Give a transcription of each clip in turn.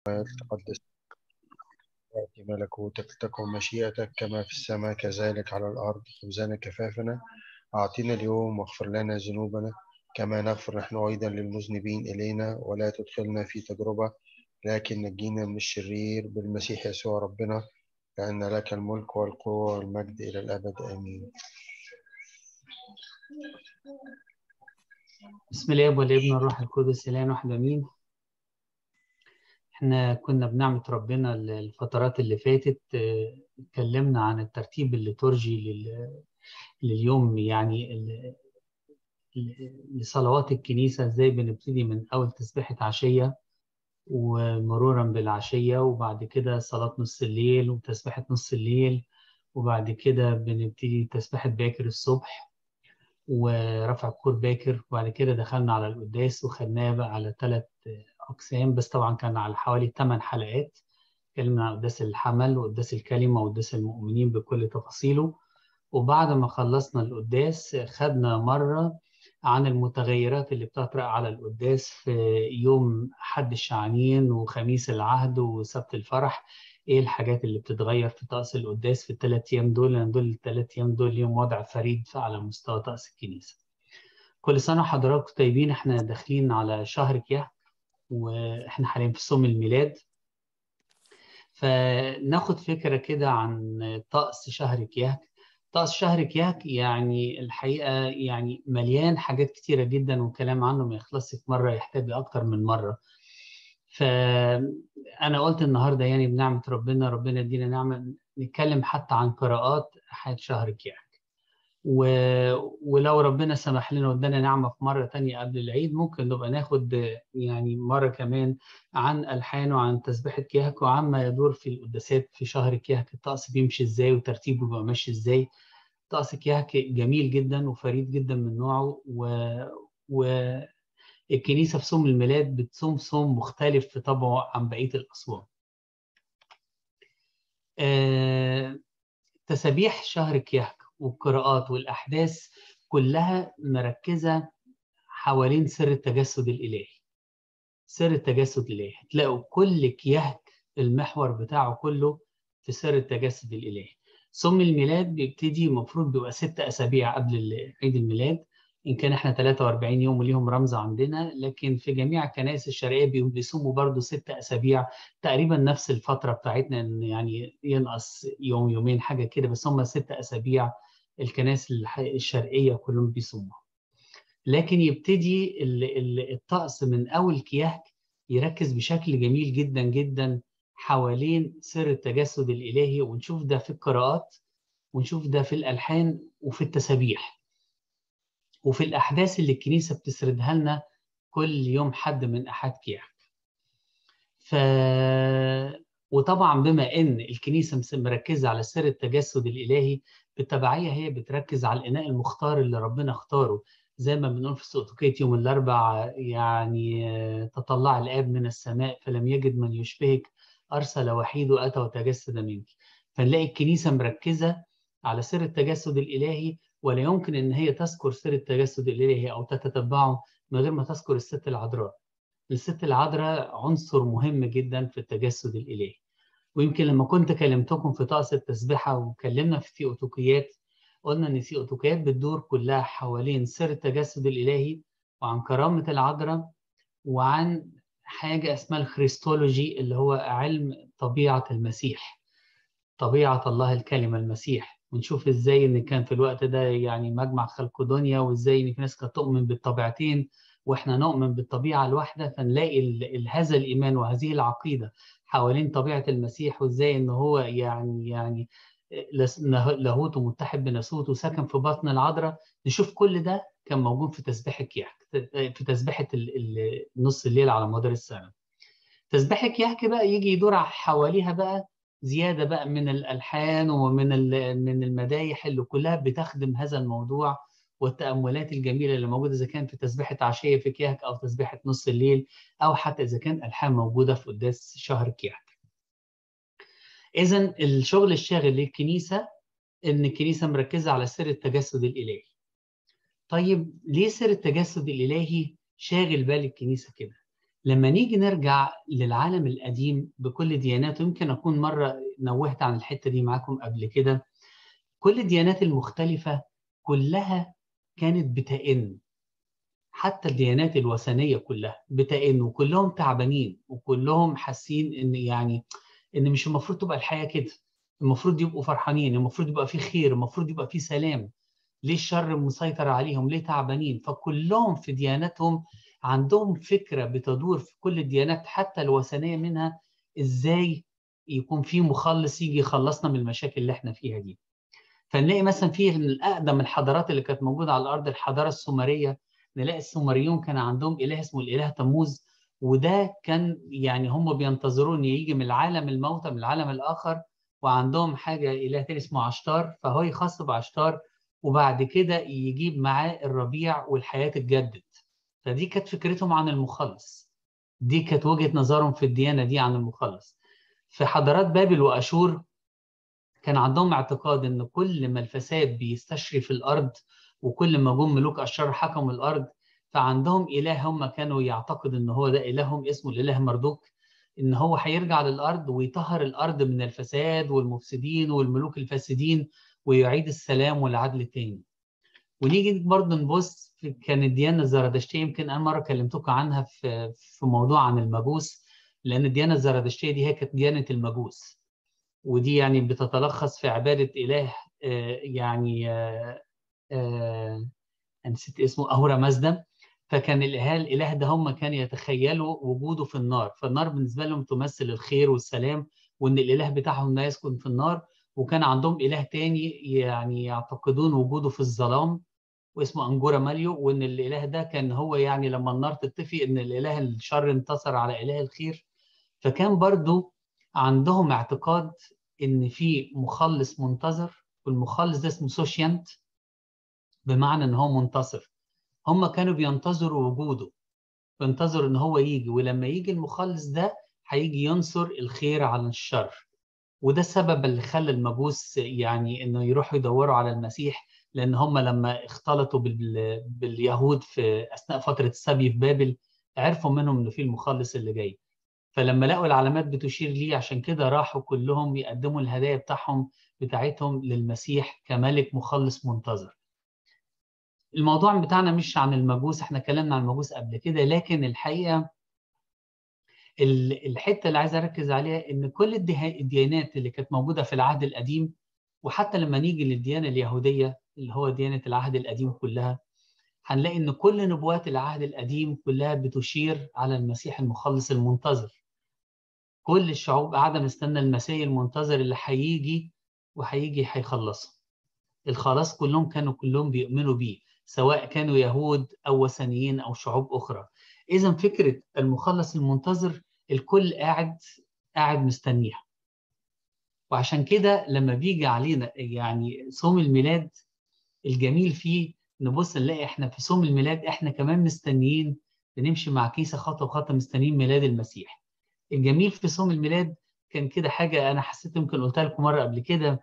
تقدس يأتي ملكوتك تكن مشيئتك كما في السماء كذلك على الأرض خبزنا كفافنا أعطينا اليوم واغفر لنا ذنوبنا كما نغفر نحن أيضا للمذنبين إلينا ولا تدخلنا في تجربة لكن نجينا من الشرير بالمسيح يسوع ربنا لأن لك الملك والقوة والمجد إلى الأبد آمين بسم الله والابن والروح القدس الان واحد امين احنا كنا بنعمة ربنا الفترات اللي فاتت اه، اتكلمنا عن الترتيب الليتورجي لل- لليوم يعني ال- ال- لصلوات الكنيسة ازاي بنبتدي من اول تسبيحة عشية ومرورا بالعشية وبعد كده صلاة نص الليل وتسبيحة نص الليل وبعد كده بنبتدي تسبيحة باكر الصبح ورفع بخور باكر وبعد كده دخلنا على القداس وخدناه بقى على ثلاث أقسام بس طبعا كان على حوالي ثمان حلقات اتكلمنا عن قداس الحمل وقداس الكلمة وقداس المؤمنين بكل تفاصيله وبعد ما خلصنا القداس خدنا مرة عن المتغيرات اللي بتطرأ على القداس في يوم حد الشعانين وخميس العهد وسبت الفرح ايه الحاجات اللي بتتغير في طقس القداس في الثلاث ايام دول لان دول الثلاث ايام دول ليهم وضع فريد على مستوى طقس الكنيسه. كل سنه وحضراتكم طيبين احنا داخلين على شهر كياه واحنا حاليا في صوم الميلاد فناخد فكره كده عن طقس شهر كياك طقس شهر كياك يعني الحقيقه يعني مليان حاجات كتيره جدا والكلام عنه ما يخلصش في مره يحتاج لاكتر من مره فأنا قلت النهاردة يعني بنعمة ربنا ربنا يدينا نعمة نتكلم حتى عن قراءات حياة شهر كياك و... ولو ربنا سمح لنا وادانا نعمة في مرة تانية قبل العيد ممكن نبقى ناخد يعني مرة كمان عن ألحان وعن تسبيحة كياك وعما يدور في القداسات في شهر كياك الطقس بيمشي ازاي وترتيبه بيبقى ماشي ازاي طقس كياك جميل جدا وفريد جدا من نوعه و... و... الكنيسة في صوم الميلاد بتصوم صوم مختلف في طبعه عن بقية الأصوام. آه، تسابيح شهر كياك والقراءات والأحداث كلها مركزة حوالين سر التجسد الإلهي. سر التجسد الإلهي، تلاقوا كل كياك المحور بتاعه كله في سر التجسد الإلهي. صوم الميلاد بيبتدي المفروض بيبقى ست أسابيع قبل عيد الميلاد ان كان احنا 43 يوم وليهم رمز عندنا لكن في جميع الكنائس الشرقيه بيصوموا برضو ست اسابيع تقريبا نفس الفتره بتاعتنا ان يعني ينقص يوم يومين حاجه كده بس هم ست اسابيع الكنائس الشرقيه كلهم بيصوموا لكن يبتدي الطقس من اول كياك يركز بشكل جميل جدا جدا حوالين سر التجسد الالهي ونشوف ده في القراءات ونشوف ده في الالحان وفي التسابيح وفي الأحداث اللي الكنيسة بتسردها لنا كل يوم حد من أحد كياك ف... وطبعا بما ان الكنيسه مركزه على سر التجسد الالهي بالتبعيه هي بتركز على الاناء المختار اللي ربنا اختاره زي ما بنقول في سؤتوكية يوم الاربع يعني تطلع الاب من السماء فلم يجد من يشبهك ارسل وحيده اتى وتجسد منك فنلاقي الكنيسه مركزه على سر التجسد الالهي ولا يمكن ان هي تذكر سر التجسد الالهي او تتتبعه من غير ما تذكر الست العذراء. الست العذراء عنصر مهم جدا في التجسد الالهي. ويمكن لما كنت كلمتكم في طقس التسبيحه وكلمنا في ثيوتوكيات قلنا ان الثيوتوكيات بتدور كلها حوالين سر التجسد الالهي وعن كرامه العذراء وعن حاجه اسمها الخريستولوجي اللي هو علم طبيعه المسيح. طبيعه الله الكلمه المسيح ونشوف ازاي ان كان في الوقت ده يعني مجمع خلق دنيا وازاي ان في ناس كانت تؤمن بالطبيعتين واحنا نؤمن بالطبيعه الواحده فنلاقي ال ال هذا الايمان وهذه العقيده حوالين طبيعه المسيح وازاي ان هو يعني يعني لاهوته متحد بناسوته سكن في بطن العذراء نشوف كل ده كان موجود في تسبيح كياك في تسبيحه نص الليل على مدار السنه تسبيح كياك بقى يجي يدور حواليها بقى زياده بقى من الالحان ومن من المدايح اللي كلها بتخدم هذا الموضوع والتاملات الجميله اللي موجوده اذا كان في تسبيحه عشيه في كياك او تسبيحه نص الليل او حتى اذا كان الحان موجوده في قداس شهر كياك. اذا الشغل الشاغل للكنيسه ان الكنيسه مركزه على سر التجسد الالهي. طيب ليه سر التجسد الالهي شاغل بال الكنيسه كده؟ لما نيجي نرجع للعالم القديم بكل دياناته يمكن اكون مره نوهت عن الحته دي معاكم قبل كده كل الديانات المختلفه كلها كانت بتئن حتى الديانات الوثنيه كلها بتئن وكلهم تعبانين وكلهم حاسين ان يعني ان مش المفروض تبقى الحياه كده المفروض يبقوا فرحانين المفروض يبقى في خير المفروض يبقى في سلام ليه الشر مسيطر عليهم ليه تعبانين فكلهم في دياناتهم عندهم فكره بتدور في كل الديانات حتى الوثنيه منها ازاي يكون في مخلص يجي يخلصنا من المشاكل اللي احنا فيها دي فنلاقي مثلا في من اقدم الحضارات اللي كانت موجوده على الارض الحضاره السومريه نلاقي السومريون كان عندهم اله اسمه الاله تموز وده كان يعني هم بينتظروا ان يجي من العالم الموتى من العالم الاخر وعندهم حاجه اله تاني اسمه عشتار فهو يخص بعشتار وبعد كده يجيب معاه الربيع والحياه تتجدد فدي كانت فكرتهم عن المخلص دي كانت وجهه نظرهم في الديانه دي عن المخلص في حضارات بابل واشور كان عندهم اعتقاد ان كل ما الفساد بيستشري الارض وكل ما جم ملوك اشرار حكموا الارض فعندهم اله هم كانوا يعتقد ان هو ده الههم اسمه الاله مردوك ان هو هيرجع للارض ويطهر الارض من الفساد والمفسدين والملوك الفاسدين ويعيد السلام والعدل تاني ونيجي برضه نبص في كان الديانه الزرادشتيه يمكن انا مره كلمتكم عنها في في موضوع عن المجوس لان الديانه الزرادشتيه دي هي كانت ديانه المجوس ودي يعني بتتلخص في عباده اله آه يعني آه آه نسيت اسمه اهورا مازدا فكان الاله الاله ده هم كانوا يتخيلوا وجوده في النار فالنار بالنسبه لهم تمثل الخير والسلام وان الاله بتاعهم لا يسكن في النار وكان عندهم اله تاني يعني يعتقدون وجوده في الظلام واسمه انجورا ماليو وان الاله ده كان هو يعني لما النار تطفي ان الاله الشر انتصر على اله الخير فكان برضو عندهم اعتقاد ان في مخلص منتظر والمخلص ده اسمه سوشيانت بمعنى ان هو منتصر هم كانوا بينتظروا وجوده بينتظروا ان هو يجي ولما يجي المخلص ده هيجي ينصر الخير على الشر وده السبب اللي خلى المجوس يعني انه يروحوا يدوروا على المسيح لان هم لما اختلطوا بال... باليهود في اثناء فتره السبي في بابل عرفوا منهم انه في المخلص اللي جاي فلما لقوا العلامات بتشير ليه عشان كده راحوا كلهم يقدموا الهدايا بتاعهم بتاعتهم للمسيح كملك مخلص منتظر الموضوع بتاعنا مش عن المجوس احنا اتكلمنا عن المجوس قبل كده لكن الحقيقه الحته اللي عايز اركز عليها ان كل الديانات اللي كانت موجوده في العهد القديم وحتى لما نيجي للديانه اليهوديه اللي هو ديانه العهد القديم كلها هنلاقي ان كل نبوات العهد القديم كلها بتشير على المسيح المخلص المنتظر كل الشعوب قاعده مستنى المسيح المنتظر اللي هيجي وهيجي هيخلصهم الخلاص كلهم كانوا كلهم بيؤمنوا بيه سواء كانوا يهود او وثنيين او شعوب اخرى اذا فكره المخلص المنتظر الكل قاعد قاعد مستنيها وعشان كده لما بيجي علينا يعني صوم الميلاد الجميل فيه نبص نلاقي احنا في صوم الميلاد احنا كمان مستنيين بنمشي مع كيسه خطوه بخطوه مستنيين ميلاد المسيح الجميل في صوم الميلاد كان كده حاجه انا حسيت يمكن قلتها لكم مره قبل كده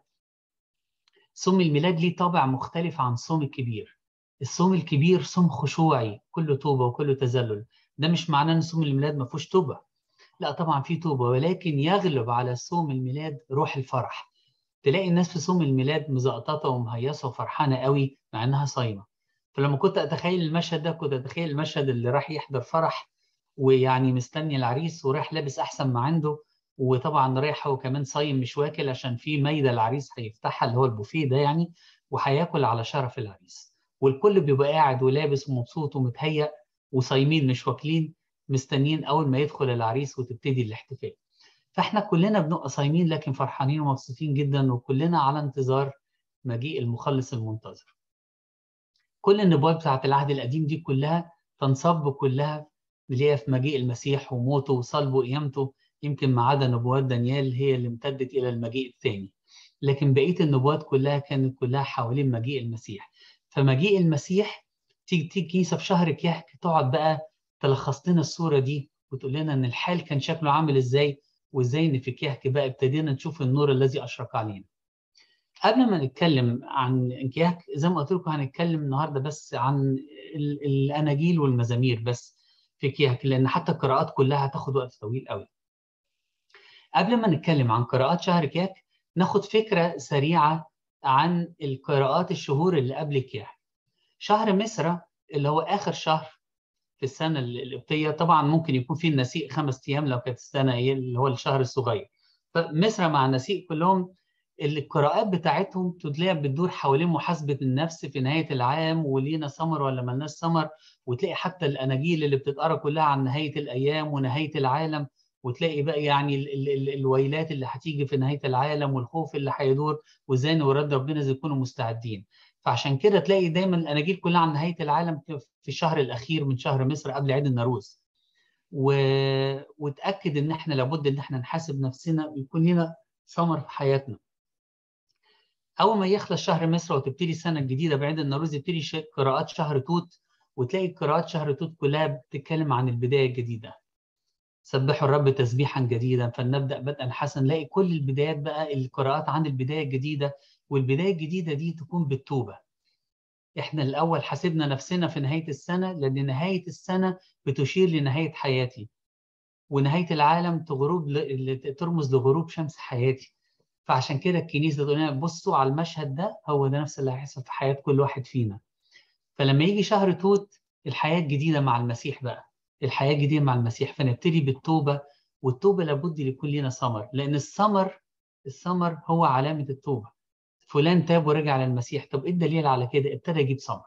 صوم الميلاد ليه طابع مختلف عن الصوم الكبير الصوم الكبير صوم خشوعي كله توبه وكله تذلل ده مش معناه ان صوم الميلاد ما فيهوش توبه لا طبعا في توبه ولكن يغلب على صوم الميلاد روح الفرح تلاقي الناس في صوم الميلاد مزقططه ومهيصه وفرحانه قوي مع انها صايمه فلما كنت اتخيل المشهد ده كنت اتخيل المشهد اللي راح يحضر فرح ويعني مستني العريس ورايح لابس احسن ما عنده وطبعا رايح هو كمان صايم مش واكل عشان في مايده العريس هيفتحها اللي هو البوفيه ده يعني وهياكل على شرف العريس والكل بيبقى قاعد ولابس ومبسوط ومتهيأ وصايمين مش واكلين مستنيين اول ما يدخل العريس وتبتدي الاحتفال فاحنا كلنا بنبقى صايمين لكن فرحانين ومبسوطين جدا وكلنا على انتظار مجيء المخلص المنتظر كل النبوات بتاعت العهد القديم دي كلها تنصب كلها اللي هي في مجيء المسيح وموته وصلبه وقيامته يمكن ما عدا نبوات دانيال هي اللي امتدت الى المجيء الثاني لكن بقيه النبوات كلها كانت كلها حوالين مجيء المسيح فمجيء المسيح تيجي تيجي كنيسه في شهر كياك تقعد بقى تلخص لنا الصوره دي وتقول لنا ان الحال كان شكله عامل ازاي وازاي ان في كياك بقى ابتدينا نشوف النور الذي اشرق علينا. قبل ما نتكلم عن كياك زي ما قلت لكم هنتكلم النهارده بس عن الاناجيل والمزامير بس في كيهك لان حتى القراءات كلها هتاخد وقت طويل قوي قبل ما نتكلم عن قراءات شهر كيهك ناخد فكره سريعه عن القراءات الشهور اللي قبل كيهك شهر مصر اللي هو اخر شهر في السنه القبطيه طبعا ممكن يكون فيه النسيء خمس ايام لو كانت السنه اللي هو الشهر الصغير فمصر مع النسيء كلهم القراءات بتاعتهم تلاقيها بتدور حوالين محاسبه النفس في نهايه العام ولينا سمر ولا ملناش سمر وتلاقي حتى الاناجيل اللي بتتقرا كلها عن نهايه الايام ونهايه العالم وتلاقي بقى يعني ال ال ال الويلات اللي هتيجي في نهايه العالم والخوف اللي هيدور وازاي نورد ربنا اذا يكونوا مستعدين فعشان كده تلاقي دايما الاناجيل كلها عن نهايه العالم في الشهر الاخير من شهر مصر قبل عيد النوروز و... وتاكد ان احنا لابد ان احنا نحاسب نفسنا ويكون لنا ثمر في حياتنا اول ما يخلص شهر مصر وتبتدي السنه الجديده بعيد النوروز يبتدي ش... قراءات شهر توت وتلاقي قراءات شهر توت كلها بتتكلم عن البدايه الجديده سبحوا الرب تسبيحا جديدا فلنبدا بدءا حسنا نلاقي كل البدايات بقى القراءات عن البدايه الجديده والبدايه الجديده دي تكون بالتوبه احنا الاول حاسبنا نفسنا في نهايه السنه لان نهايه السنه بتشير لنهايه حياتي ونهايه العالم تغرب ل... ترمز لغروب شمس حياتي فعشان كده الكنيسه تقول لنا بصوا على المشهد ده هو ده نفس اللي هيحصل في حياه كل واحد فينا فلما يجي شهر توت الحياه الجديده مع المسيح بقى الحياه الجديده مع المسيح فنبتدي بالتوبه والتوبه لابد يكون لنا ثمر لان الثمر الثمر هو علامه التوبه فلان تاب ورجع للمسيح طب ايه الدليل على كده ابتدى يجيب ثمر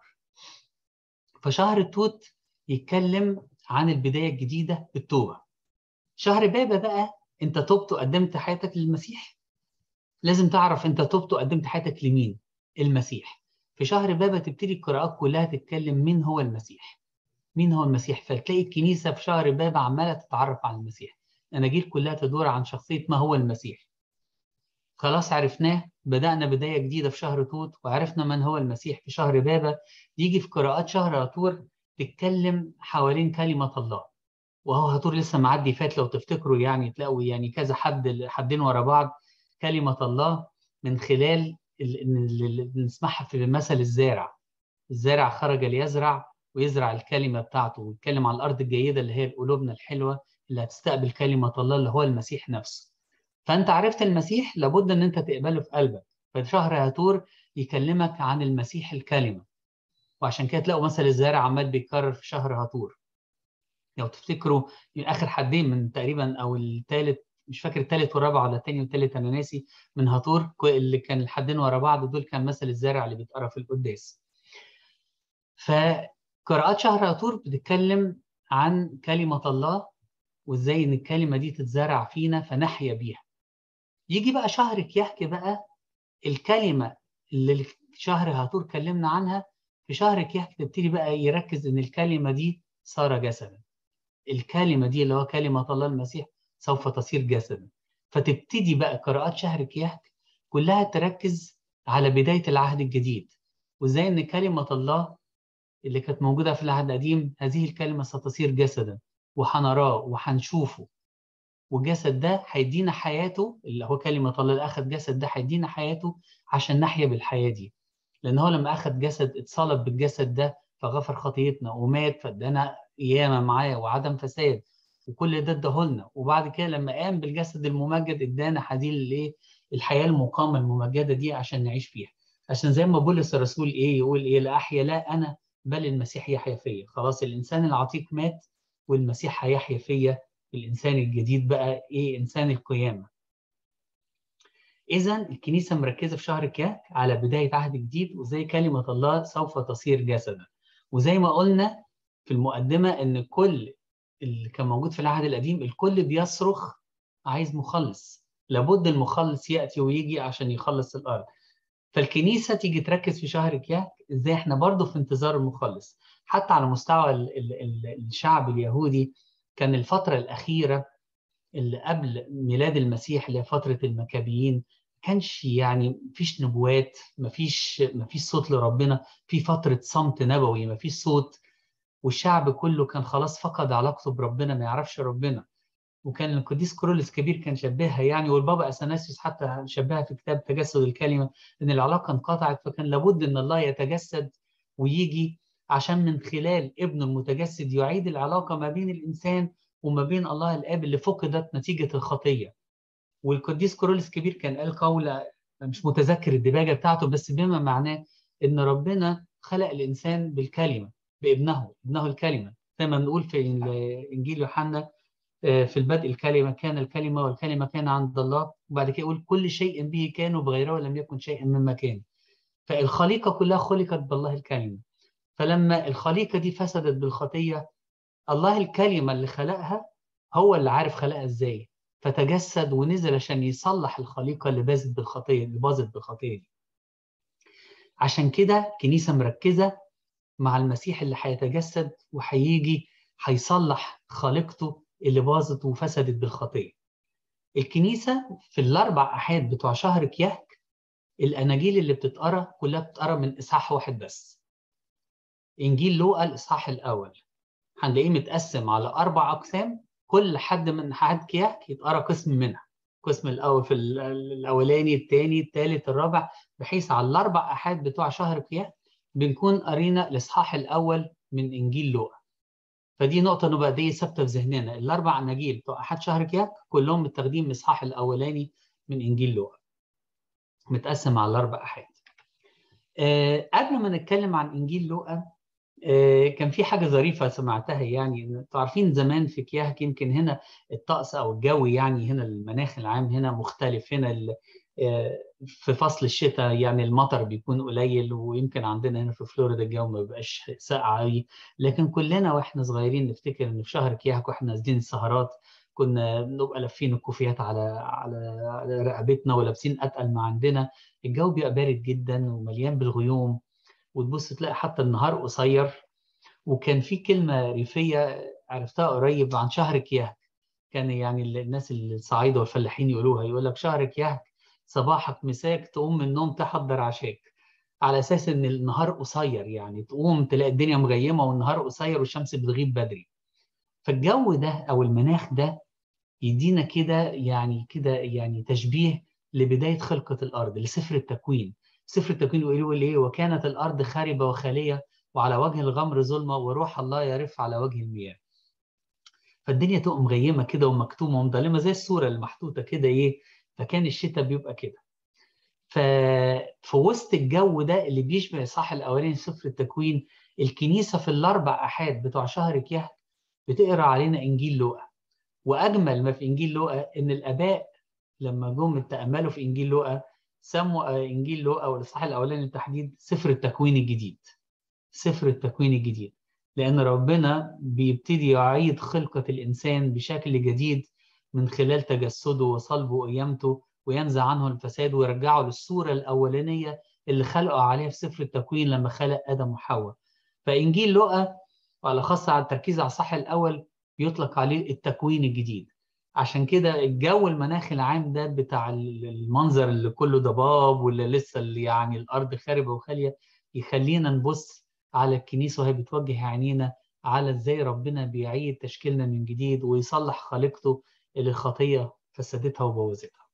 فشهر التوت يتكلم عن البدايه الجديده بالتوبه شهر بابا بقى انت تبت وقدمت حياتك للمسيح لازم تعرف انت تبت وقدمت حياتك لمين المسيح في شهر بابا تبتدي القراءات كلها تتكلم مين هو المسيح مين هو المسيح فتلاقي الكنيسه في شهر بابا عماله تتعرف عن المسيح الاناجيل كلها تدور عن شخصيه ما هو المسيح خلاص عرفناه بدأنا بداية جديدة في شهر توت وعرفنا من هو المسيح في شهر بابا يجي في قراءات شهر هاتور تتكلم حوالين كلمة الله وهو هاتور لسه معدي فات لو تفتكروا يعني تلاقوا يعني كذا حد حدين ورا بعض كلمة الله من خلال اللي نسمعها في مثل الزارع الزارع خرج ليزرع ويزرع الكلمة بتاعته ويتكلم عن الأرض الجيدة اللي هي قلوبنا الحلوة اللي هتستقبل كلمة الله اللي هو المسيح نفسه فانت عرفت المسيح لابد ان انت تقبله في قلبك فشهر هاتور يكلمك عن المسيح الكلمه وعشان كده تلاقوا مثل الزارع عمال بيتكرر في شهر هاتور لو تفتكروا اخر حدين من تقريبا او الثالث مش فاكر الثالث والرابع ولا الثاني والثالث انا ناسي من هاتور اللي كان الحدين ورا بعض دول كان مثل الزارع اللي بيتقرا في القداس فقراءات شهر هاتور بتتكلم عن كلمه الله وازاي ان الكلمه دي تتزرع فينا فنحيا بيها يجي بقى شهر كيحك بقى الكلمة اللي في شهر هاتور كلمنا عنها في شهر كيحك تبتدي بقى يركز ان الكلمة دي صار جسدا الكلمة دي اللي هو كلمة الله المسيح سوف تصير جسدا فتبتدي بقى قراءات شهر كيحك كلها تركز على بداية العهد الجديد وازاي ان كلمة الله اللي كانت موجودة في العهد القديم هذه الكلمة ستصير جسدا وهنراه وهنشوفه والجسد ده هيدينا حياته اللي هو كلمة الله اللي أخذ جسد ده هيدينا حياته عشان نحيا بالحياة دي لأن هو لما أخذ جسد اتصلب بالجسد ده فغفر خطيتنا ومات فادانا قيامة معاه وعدم فساد وكل ده اداهولنا وبعد كده لما قام بالجسد الممجد ادانا هذه الايه الحياة المقامة الممجدة دي عشان نعيش فيها عشان زي ما بولس الرسول ايه يقول ايه لا احيا لا انا بل المسيح يحيا فيا خلاص الانسان العتيق مات والمسيح هيحيا فيا الانسان الجديد بقى ايه انسان القيامه اذا الكنيسه مركزه في شهر كياك على بدايه عهد جديد وزي كلمه الله سوف تصير جسدا وزي ما قلنا في المقدمه ان كل اللي كان موجود في العهد القديم الكل بيصرخ عايز مخلص لابد المخلص ياتي ويجي عشان يخلص الارض فالكنيسه تيجي تركز في شهر كياك ازاي احنا برضه في انتظار المخلص حتى على مستوى ال ال ال الشعب اليهودي كان الفترة الأخيرة اللي قبل ميلاد المسيح اللي هي فترة المكابيين كانش يعني مفيش نبوات مفيش مفيش صوت لربنا في فترة صمت نبوي مفيش صوت والشعب كله كان خلاص فقد علاقته بربنا ما يعرفش ربنا وكان القديس كرولس كبير كان شبهها يعني والبابا اثناسيوس حتى شبهها في كتاب تجسد الكلمه ان العلاقه انقطعت فكان لابد ان الله يتجسد ويجي عشان من خلال ابنه المتجسد يعيد العلاقه ما بين الانسان وما بين الله الاب اللي فقدت نتيجه الخطيه والقديس كورولوس الكبير كان قال قول مش متذكر الدباجه بتاعته بس بما معناه ان ربنا خلق الانسان بالكلمه بابنه ابنه الكلمه زي ما بنقول في انجيل يوحنا في البدء الكلمه كان الكلمه والكلمه كان عند الله وبعد كده يقول كل شيء به كان وبغيره لم يكن شيء مما كان فالخليقه كلها خلقت بالله الكلمه فلما الخليقه دي فسدت بالخطيه الله الكلمه اللي خلقها هو اللي عارف خلقها ازاي فتجسد ونزل عشان يصلح الخليقه اللي باظت بالخطيه اللي باظت بالخطيه دي عشان كده كنيسه مركزه مع المسيح اللي هيتجسد وهيجي هيصلح خليقته اللي باظت وفسدت بالخطيه. الكنيسه في الاربع احاد بتوع شهر كيهك الاناجيل اللي بتتقرا كلها بتتقرا من اصحاح واحد بس. انجيل لوقا الاصحاح الاول هنلاقيه متقسم على اربع اقسام كل حد من احاد كيهك يتقرا قسم منها. القسم الاول في الاولاني الثاني الثالث الرابع بحيث على الاربع احاد بتوع شهر كيهك بنكون قرينا الاصحاح الاول من انجيل لوقا فدي نقطة نبقى دي ثابتة في ذهننا الأربع أناجيل بتوع أحد شهر كياك كلهم متاخدين من الإصحاح الأولاني من إنجيل لوقا متقسم على الأربع أحاد أه قبل ما نتكلم عن إنجيل لوقا أه كان في حاجة ظريفة سمعتها يعني انتوا عارفين زمان في كياك يمكن هنا الطقس أو الجو يعني هنا المناخ العام هنا مختلف هنا في فصل الشتاء يعني المطر بيكون قليل ويمكن عندنا هنا في فلوريدا الجو ما بيبقاش ساقع قوي لكن كلنا واحنا صغيرين نفتكر ان في شهر كياك واحنا نازلين السهرات كنا بنبقى لافين الكوفيات على على على رقبتنا ولابسين اتقل ما عندنا الجو بيبقى بارد جدا ومليان بالغيوم وتبص تلاقي حتى النهار قصير وكان في كلمه ريفيه عرفتها قريب عن شهر كياك كان يعني الناس الصعايده والفلاحين يقولوها يقول لك شهر كياك صباحك مساك تقوم من النوم تحضر عشاك على اساس ان النهار قصير يعني تقوم تلاقي الدنيا مغيمه والنهار قصير والشمس بتغيب بدري فالجو ده او المناخ ده يدينا كده يعني كده يعني تشبيه لبدايه خلقه الارض لسفر التكوين سفر التكوين يقول ايه وكانت الارض خاربه وخاليه وعلى وجه الغمر ظلمه وروح الله يرف على وجه المياه فالدنيا تبقى مغيمه كده ومكتومه ومظلمه زي الصوره المحطوطه كده ايه فكان الشتاء بيبقى كده ففي وسط الجو ده اللي بيشبه صح الاولاني سفر التكوين الكنيسه في الاربع احاد بتوع شهر كيهك بتقرا علينا انجيل لوقا واجمل ما في انجيل لوقا ان الاباء لما جم تاملوا في انجيل لوقا سموا انجيل لوقا والاصحاح الاولاني بالتحديد سفر التكوين الجديد سفر التكوين الجديد لان ربنا بيبتدي يعيد خلقه الانسان بشكل جديد من خلال تجسده وصلبه وقيامته وينزع عنه الفساد ويرجعه للصوره الاولانيه اللي خلقه عليها في سفر التكوين لما خلق ادم وحواء. فانجيل لوقا وعلى خاصه على التركيز على الصح الاول بيطلق عليه التكوين الجديد. عشان كده الجو المناخ العام ده بتاع المنظر اللي كله ضباب واللي لسه اللي يعني الارض خاربه وخاليه يخلينا نبص على الكنيسه وهي بتوجه عينينا على ازاي ربنا بيعيد تشكيلنا من جديد ويصلح خليقته اللي الخطيه فسدتها وبوظتها.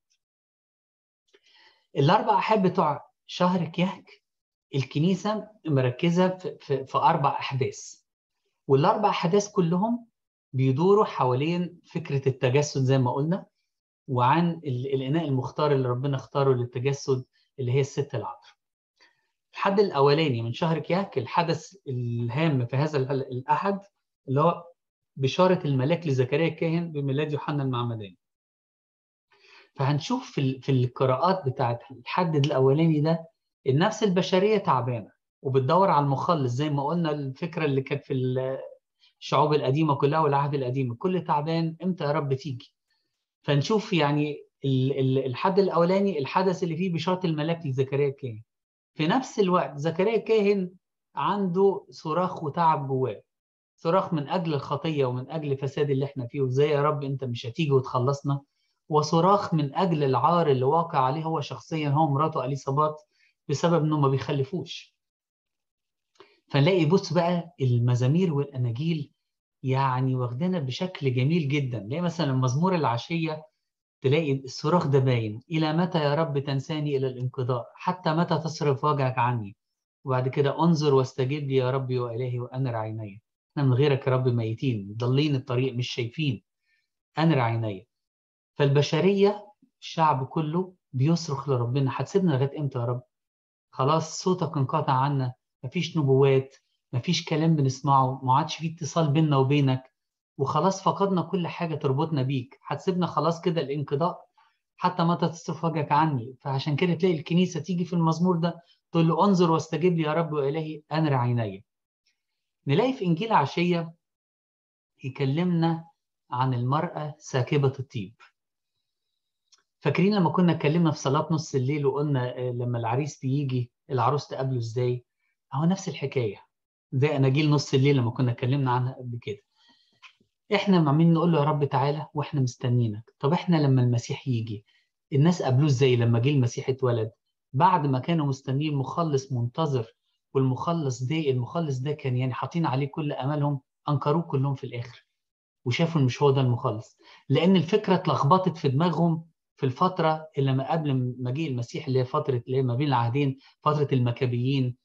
الاربع احاد بتوع شهر كيهك الكنيسه مركزه في, في, في اربع احداث والاربع احداث كلهم بيدوروا حوالين فكره التجسد زي ما قلنا وعن الاناء المختار اللي ربنا اختاره للتجسد اللي هي الست العذراء. الحد الاولاني من شهر كيهك الحدث الهام في هذا الاحد اللي هو بشاره الملاك لزكريا الكاهن بميلاد يوحنا المعمداني. فهنشوف في في القراءات بتاعت الحد الاولاني ده النفس البشريه تعبانه وبتدور على المخلص زي ما قلنا الفكره اللي كانت في الشعوب القديمه كلها والعهد القديم كل تعبان امتى يا رب تيجي فنشوف يعني الحد الاولاني الحدث اللي فيه بشاره الملاك لزكريا الكاهن في نفس الوقت زكريا الكاهن عنده صراخ وتعب جواه صراخ من اجل الخطيه ومن اجل الفساد اللي احنا فيه وازاي يا رب انت مش هتيجي وتخلصنا وصراخ من اجل العار اللي واقع عليه هو شخصيا هو مراته اليصابات بسبب انه ما بيخلفوش فنلاقي بص بقى المزامير والاناجيل يعني واخدانا بشكل جميل جدا نلاقي مثلا مزمور العشيه تلاقي الصراخ ده باين الى متى يا رب تنساني الى الانقضاء حتى متى تصرف وجهك عني وبعد كده انظر واستجب لي يا ربي وإلهي وأنر عيني احنا من غيرك يا رب ميتين ضالين الطريق مش شايفين أنر عيني فالبشرية الشعب كله بيصرخ لربنا هتسيبنا لغاية امتى يا رب خلاص صوتك انقطع عنا مفيش نبوات مفيش كلام بنسمعه ما عادش في اتصال بيننا وبينك وخلاص فقدنا كل حاجة تربطنا بيك هتسيبنا خلاص كده الانقضاء حتى متى تصرف وجهك عني فعشان كده تلاقي الكنيسة تيجي في المزمور ده تقول له انظر واستجب لي يا رب وإلهي أنر عيني نلاقي في إنجيل عشية يكلمنا عن المرأة ساكبة الطيب فاكرين لما كنا اتكلمنا في صلاة نص الليل وقلنا لما العريس بيجي العروس تقابله ازاي هو نفس الحكاية زي أناجيل نص الليل لما كنا اتكلمنا عنها قبل كده احنا عمالين نقول له يا رب تعالى واحنا مستنيينك طب احنا لما المسيح يجي الناس قابلوه ازاي لما جه المسيح اتولد بعد ما كانوا مستنيين مخلص منتظر والمخلص ده المخلص ده كان يعني حاطين عليه كل املهم انكروه كلهم في الاخر وشافوا ان مش هو ده المخلص لان الفكره اتلخبطت في دماغهم في الفتره اللي ما قبل مجيء المسيح اللي هي فتره اللي هي ما بين العهدين فتره المكابيين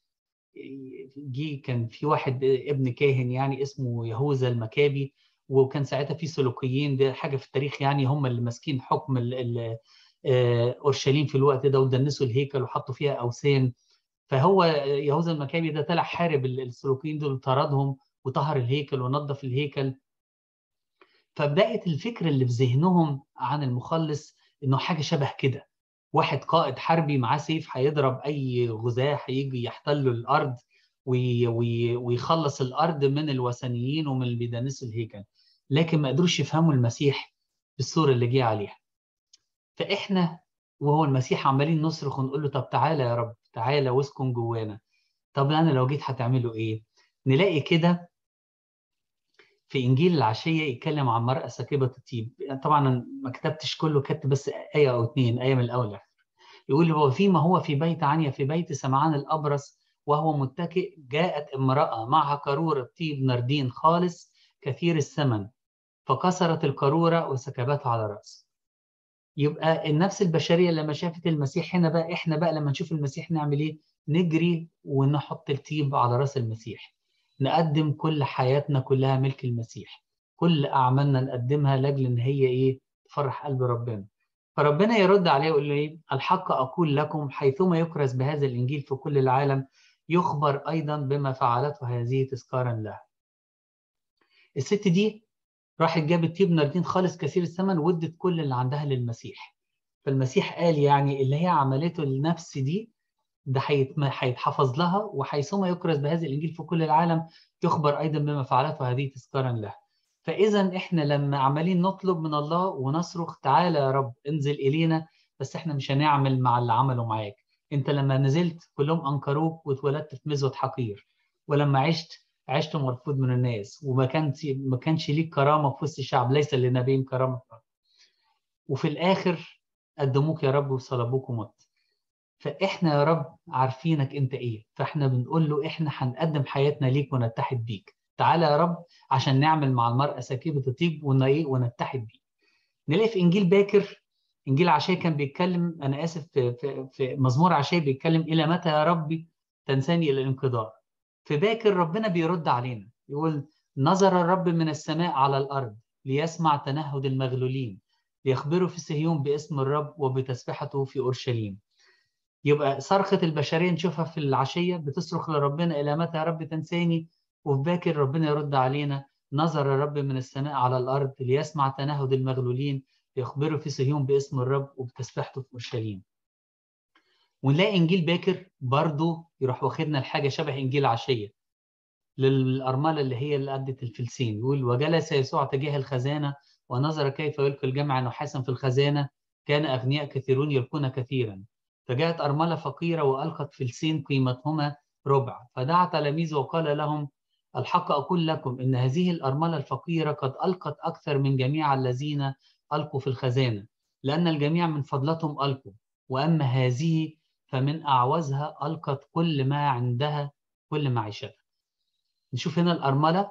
جه كان في واحد ابن كاهن يعني اسمه يهوذا المكابي وكان ساعتها في سلوكيين ده حاجه في التاريخ يعني هم اللي ماسكين حكم اورشليم في الوقت ده ودنسوا الهيكل وحطوا فيها اوثان فهو يهوذا المكابي ده طلع حارب السلوكيين دول طردهم وطهر الهيكل ونظف الهيكل فبدات الفكر اللي في ذهنهم عن المخلص انه حاجه شبه كده واحد قائد حربي معاه سيف هيضرب اي غزاة هيجي يحتلوا الارض وي وي ويخلص الارض من الوثنيين ومن اللي بيدنسوا الهيكل لكن ما قدروش يفهموا المسيح بالصوره اللي جه عليها فاحنا وهو المسيح عمالين نصرخ ونقول له طب تعالى يا رب تعالى واسكن جوانا طب انا لو جيت هتعملوا ايه نلاقي كده في انجيل العشيه يتكلم عن مرأة ساكبه الطيب طبعا أنا ما كتبتش كله كتبت بس ايه او اتنين ايه من الاول يقول هو فيما هو في بيت عنيا في بيت سمعان الابرص وهو متكئ جاءت امراه معها قاروره طيب نردين خالص كثير الثمن فكسرت القاروره وسكبته على راسه يبقى النفس البشريه لما شافت المسيح هنا بقى احنا بقى لما نشوف المسيح نعمل ايه نجري ونحط الطيب على راس المسيح نقدم كل حياتنا كلها ملك المسيح كل اعمالنا نقدمها لاجل ان هي ايه تفرح قلب ربنا فربنا يرد عليه ويقول له ايه الحق اقول لكم حيثما يكرز بهذا الانجيل في كل العالم يخبر ايضا بما فعلته هذه تذكارا له الست دي راحت جابت طيب ناردين خالص كثير الثمن وادت كل اللي عندها للمسيح فالمسيح قال يعني اللي هي عملته النفس دي ده هيتحفظ لها وحيثما يكرز بهذا الانجيل في كل العالم يخبر ايضا بما فعلته هذه تذكارا له فاذا احنا لما عمالين نطلب من الله ونصرخ تعالى يا رب انزل الينا بس احنا مش هنعمل مع اللي عمله معاك انت لما نزلت كلهم انكروك واتولدت في مزوه حقير ولما عشت عشت مرفوض من الناس وما كانش ما كانش ليك كرامه في وسط الشعب ليس لنبي كرامه وفي الاخر قدموك يا رب وصلبوك ومت فاحنا يا رب عارفينك انت ايه فاحنا بنقول له احنا هنقدم حياتنا ليك ونتحد بيك تعالى يا رب عشان نعمل مع المرأة سكيبة الطيب ونتحد بيه نلاقي في إنجيل باكر إنجيل عشاء كان بيتكلم أنا آسف في, في, في مزمور عشاء بيتكلم إلى متى يا ربي تنساني إلى الانقضاء في باكر ربنا بيرد علينا يقول نظر الرب من السماء على الأرض ليسمع تنهد المغلولين ليخبروا في صهيون باسم الرب وبتسبحته في أورشليم يبقى صرخة البشرية نشوفها في العشية بتصرخ لربنا إلى متى يا رب تنساني وفي باكر ربنا يرد علينا نظر الرب من السماء على الأرض ليسمع تنهد المغلولين ليخبروا في صهيون باسم الرب وبتسبحته في أورشليم ونلاقي إنجيل باكر برضه يروح واخدنا الحاجة شبه إنجيل عشية للأرملة اللي هي اللي أدت الفلسين يقول وجلس يسوع تجاه الخزانة ونظر كيف يلقي الجمع نحاسا في الخزانة كان أغنياء كثيرون يلقون كثيرا فجاءت أرملة فقيرة وألقت فلسين قيمتهما ربع فدعا تلاميذه وقال لهم الحق أقول لكم إن هذه الأرملة الفقيرة قد ألقت أكثر من جميع الذين ألقوا في الخزانة لأن الجميع من فضلتهم ألقوا وأما هذه فمن أعوزها ألقت كل ما عندها كل معيشتها نشوف هنا الأرملة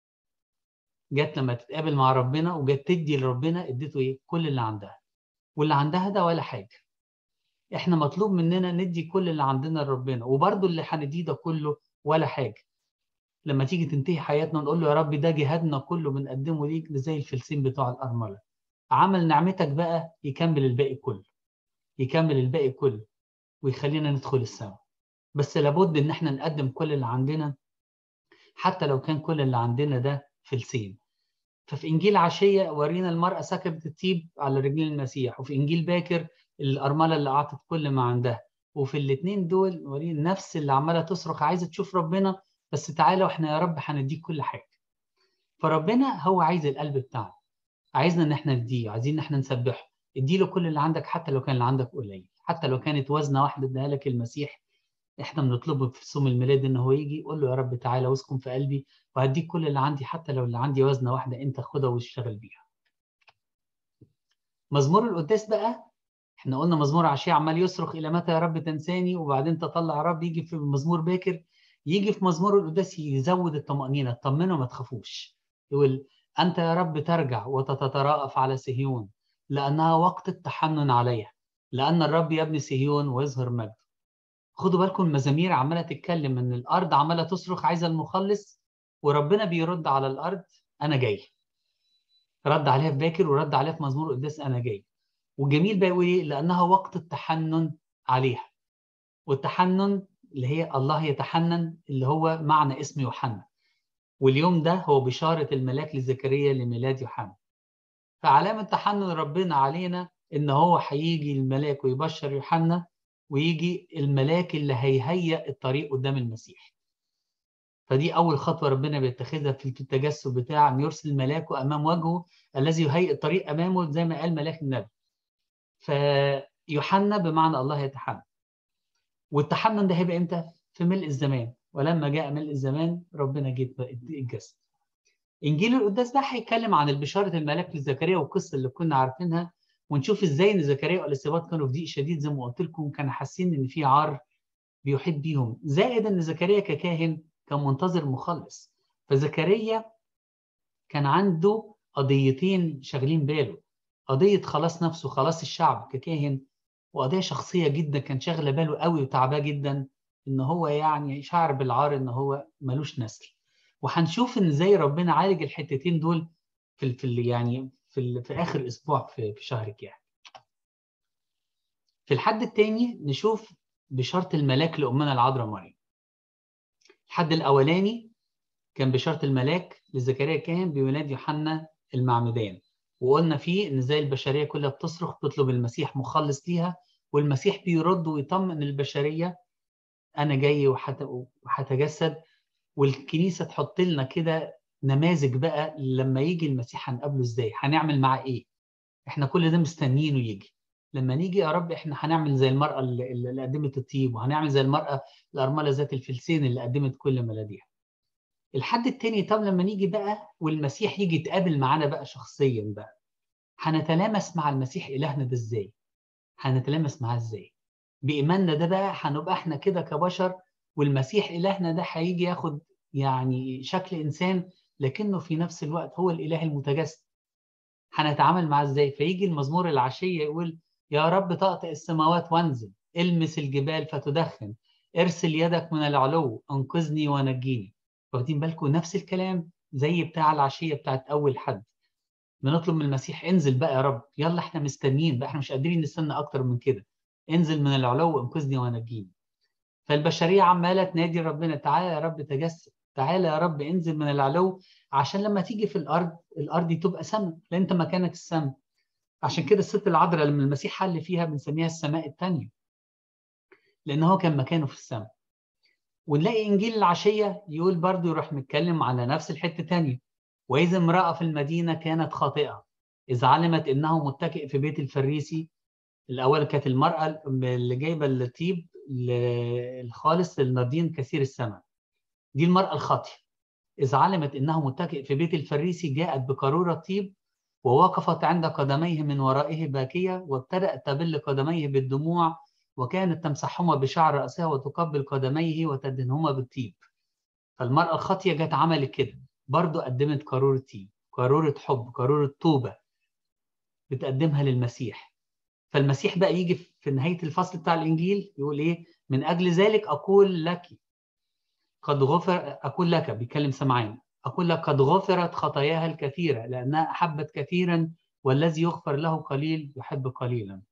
جت لما تتقابل مع ربنا وجت تدي لربنا اديته ايه كل اللي عندها واللي عندها ده ولا حاجه احنا مطلوب مننا ندي كل اللي عندنا لربنا وبرضه اللي هنديه ده كله ولا حاجه لما تيجي تنتهي حياتنا نقول له يا رب ده جهادنا كله بنقدمه ليك زي الفلسين بتوع الارمله عمل نعمتك بقى يكمل الباقي كله يكمل الباقي كله ويخلينا ندخل السماء بس لابد ان احنا نقدم كل اللي عندنا حتى لو كان كل اللي عندنا ده فلسين ففي انجيل عشيه ورينا المراه سكبت الطيب على رجلين المسيح وفي انجيل باكر الارمله اللي اعطت كل ما عندها وفي الاثنين دول ورينا نفس اللي عماله تصرخ عايزه تشوف ربنا بس تعالى واحنا يا رب هنديك كل حاجه فربنا هو عايز القلب بتاعنا عايزنا ان احنا نديه عايزين ان احنا نسبحه اديله كل اللي عندك حتى لو كان اللي عندك قليل حتى لو كانت وزنه واحده اداها لك المسيح احنا بنطلبه في صوم الميلاد ان هو يجي قول له يا رب تعالى واسكن في قلبي وهديك كل اللي عندي حتى لو اللي عندي وزنه واحده انت خدها واشتغل بيها. مزمور القداس بقى احنا قلنا مزمور عشيه عمال يصرخ الى متى يا رب تنساني وبعدين تطلع يا رب يجي في مزمور باكر يجي في مزمور القداس يزود الطمأنينة اطمنوا ما تخافوش يقول أنت يا رب ترجع وتتراءف على صهيون لأنها وقت التحنن عليها لأن الرب يبني صهيون ويظهر مجده خدوا بالكم المزامير عمالة تتكلم إن الأرض عمالة تصرخ عايزة المخلص وربنا بيرد على الأرض أنا جاي رد عليها في باكر ورد عليها في مزمور القداس أنا جاي والجميل بقى يقول إيه لأنها وقت التحنن عليها والتحنن اللي هي الله يتحنن اللي هو معنى اسم يوحنا واليوم ده هو بشارة الملاك لزكريا لميلاد يوحنا فعلامة تحنن ربنا علينا إن هو هيجي الملاك ويبشر يوحنا ويجي الملاك اللي هيهيئ الطريق قدام المسيح فدي أول خطوة ربنا بيتخذها في التجسد بتاع أن يرسل ملاكه أمام وجهه الذي يهيئ الطريق أمامه زي ما قال ملاك النبي فيوحنا بمعنى الله يتحنن والتحنن ده هيبقى امتى؟ في ملء الزمان ولما جاء ملء الزمان ربنا جه الجسد. انجيل القداس بقى هيتكلم عن البشاره الملاك لزكريا والقصه اللي كنا عارفينها ونشوف ازاي ان زكريا واليصابات كانوا في ضيق شديد زي ما قلت لكم كانوا حاسين ان في عار بيحيط بيهم زائد ان زكريا ككاهن كان منتظر مخلص فزكريا كان عنده قضيتين شاغلين باله قضيه خلاص نفسه خلاص الشعب ككاهن وقضيه شخصيه جدا كان شاغله باله قوي وتعباه جدا ان هو يعني شعر بالعار ان هو ملوش نسل وهنشوف ان ازاي ربنا عالج الحتتين دول في في يعني في, ال في اخر اسبوع في, في شهر كيان في الحد الثاني نشوف بشاره الملاك لامنا العذراء مريم الحد الاولاني كان بشاره الملاك لزكريا كاهن بميلاد يوحنا المعمدان وقلنا فيه ان زي البشريه كلها بتصرخ تطلب المسيح مخلص ليها والمسيح بيرد ويطمن البشريه انا جاي وهتجسد والكنيسه تحط لنا كده نماذج بقى لما يجي المسيح هنقابله ازاي هنعمل معاه ايه احنا كل ده مستنيينه يجي لما نيجي يا رب احنا هنعمل زي المراه اللي, اللي قدمت الطيب وهنعمل زي المراه الارمله ذات الفلسين اللي قدمت كل ملاديها الحد التاني طب لما نيجي بقى والمسيح يجي يتقابل معانا بقى شخصيا بقى هنتلامس مع المسيح إلهنا ده ازاي؟ هنتلامس معاه ازاي؟ بإيماننا ده بقى هنبقى احنا كده كبشر والمسيح إلهنا ده هيجي ياخد يعني شكل إنسان لكنه في نفس الوقت هو الإله المتجسد هنتعامل معاه ازاي؟ فيجي المزمور العشية يقول يا رب طأطئ السماوات وانزل المس الجبال فتدخن ارسل يدك من العلو انقذني ونجيني واخدين بالكم نفس الكلام زي بتاع العشيه بتاعت اول حد بنطلب من المسيح انزل بقى يا رب يلا احنا مستنيين بقى احنا مش قادرين نستنى اكتر من كده انزل من العلو انقذني ونجيني فالبشريه عماله تنادي ربنا تعالى يا رب تجسد تعالى يا رب انزل من العلو عشان لما تيجي في الارض الارض دي تبقى سماء لان انت مكانك السماء عشان كده الست العذراء لما المسيح حل فيها بنسميها السماء الثانيه لان هو كان مكانه في السماء ونلاقي انجيل العشيه يقول برضه يروح متكلم على نفس الحته ثانيه واذا امراه في المدينه كانت خاطئه اذ علمت انه متكئ في بيت الفريسي الاول كانت المراه اللي جايبه الطيب الخالص للناردين كثير الثمن دي المراه الخاطئه اذ علمت انه متكئ في بيت الفريسي جاءت بقاروره طيب ووقفت عند قدميه من ورائه باكيه وابتدات تبل قدميه بالدموع وكانت تمسحهما بشعر رأسها وتقبل قدميه وتدهنهما بالطيب فالمرأة الخاطية جت عملت كده برضو قدمت قارورة طيب قارورة حب قارورة توبة بتقدمها للمسيح فالمسيح بقى يجي في نهايه الفصل بتاع الانجيل يقول ايه من اجل ذلك اقول لك قد غفر اقول لك بيكلم سمعان اقول لك قد غفرت خطاياها الكثيره لانها احبت كثيرا والذي يغفر له قليل يحب قليلا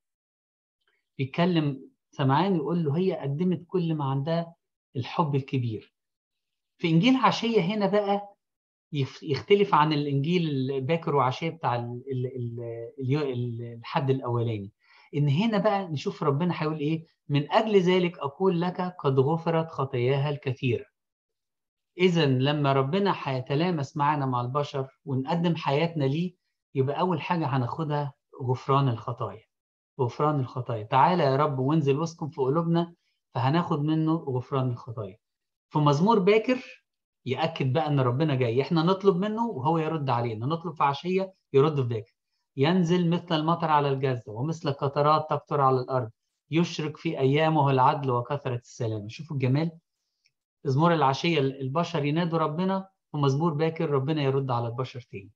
بيتكلم سمعان يقول له هي قدمت كل ما عندها الحب الكبير في انجيل عشيه هنا بقى يختلف عن الانجيل الباكر وعشيه بتاع ال ال ال الحد الاولاني ان هنا بقى نشوف ربنا هيقول ايه من اجل ذلك اقول لك قد غفرت خطاياها الكثيره اذا لما ربنا هيتلامس معانا مع البشر ونقدم حياتنا ليه يبقى اول حاجه هناخدها غفران الخطايا غفران الخطايا تعالى يا رب وانزل واسكن في قلوبنا فهناخد منه غفران الخطايا في مزمور باكر ياكد بقى ان ربنا جاي احنا نطلب منه وهو يرد علينا نطلب في عشيه يرد في باكر ينزل مثل المطر على الجزة ومثل القطرات تقطر على الأرض يشرق في أيامه العدل وكثرة السلام شوفوا الجمال مزمور العشية البشر ينادوا ربنا ومزمور باكر ربنا يرد على البشر تاني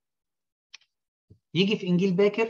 يجي في إنجيل باكر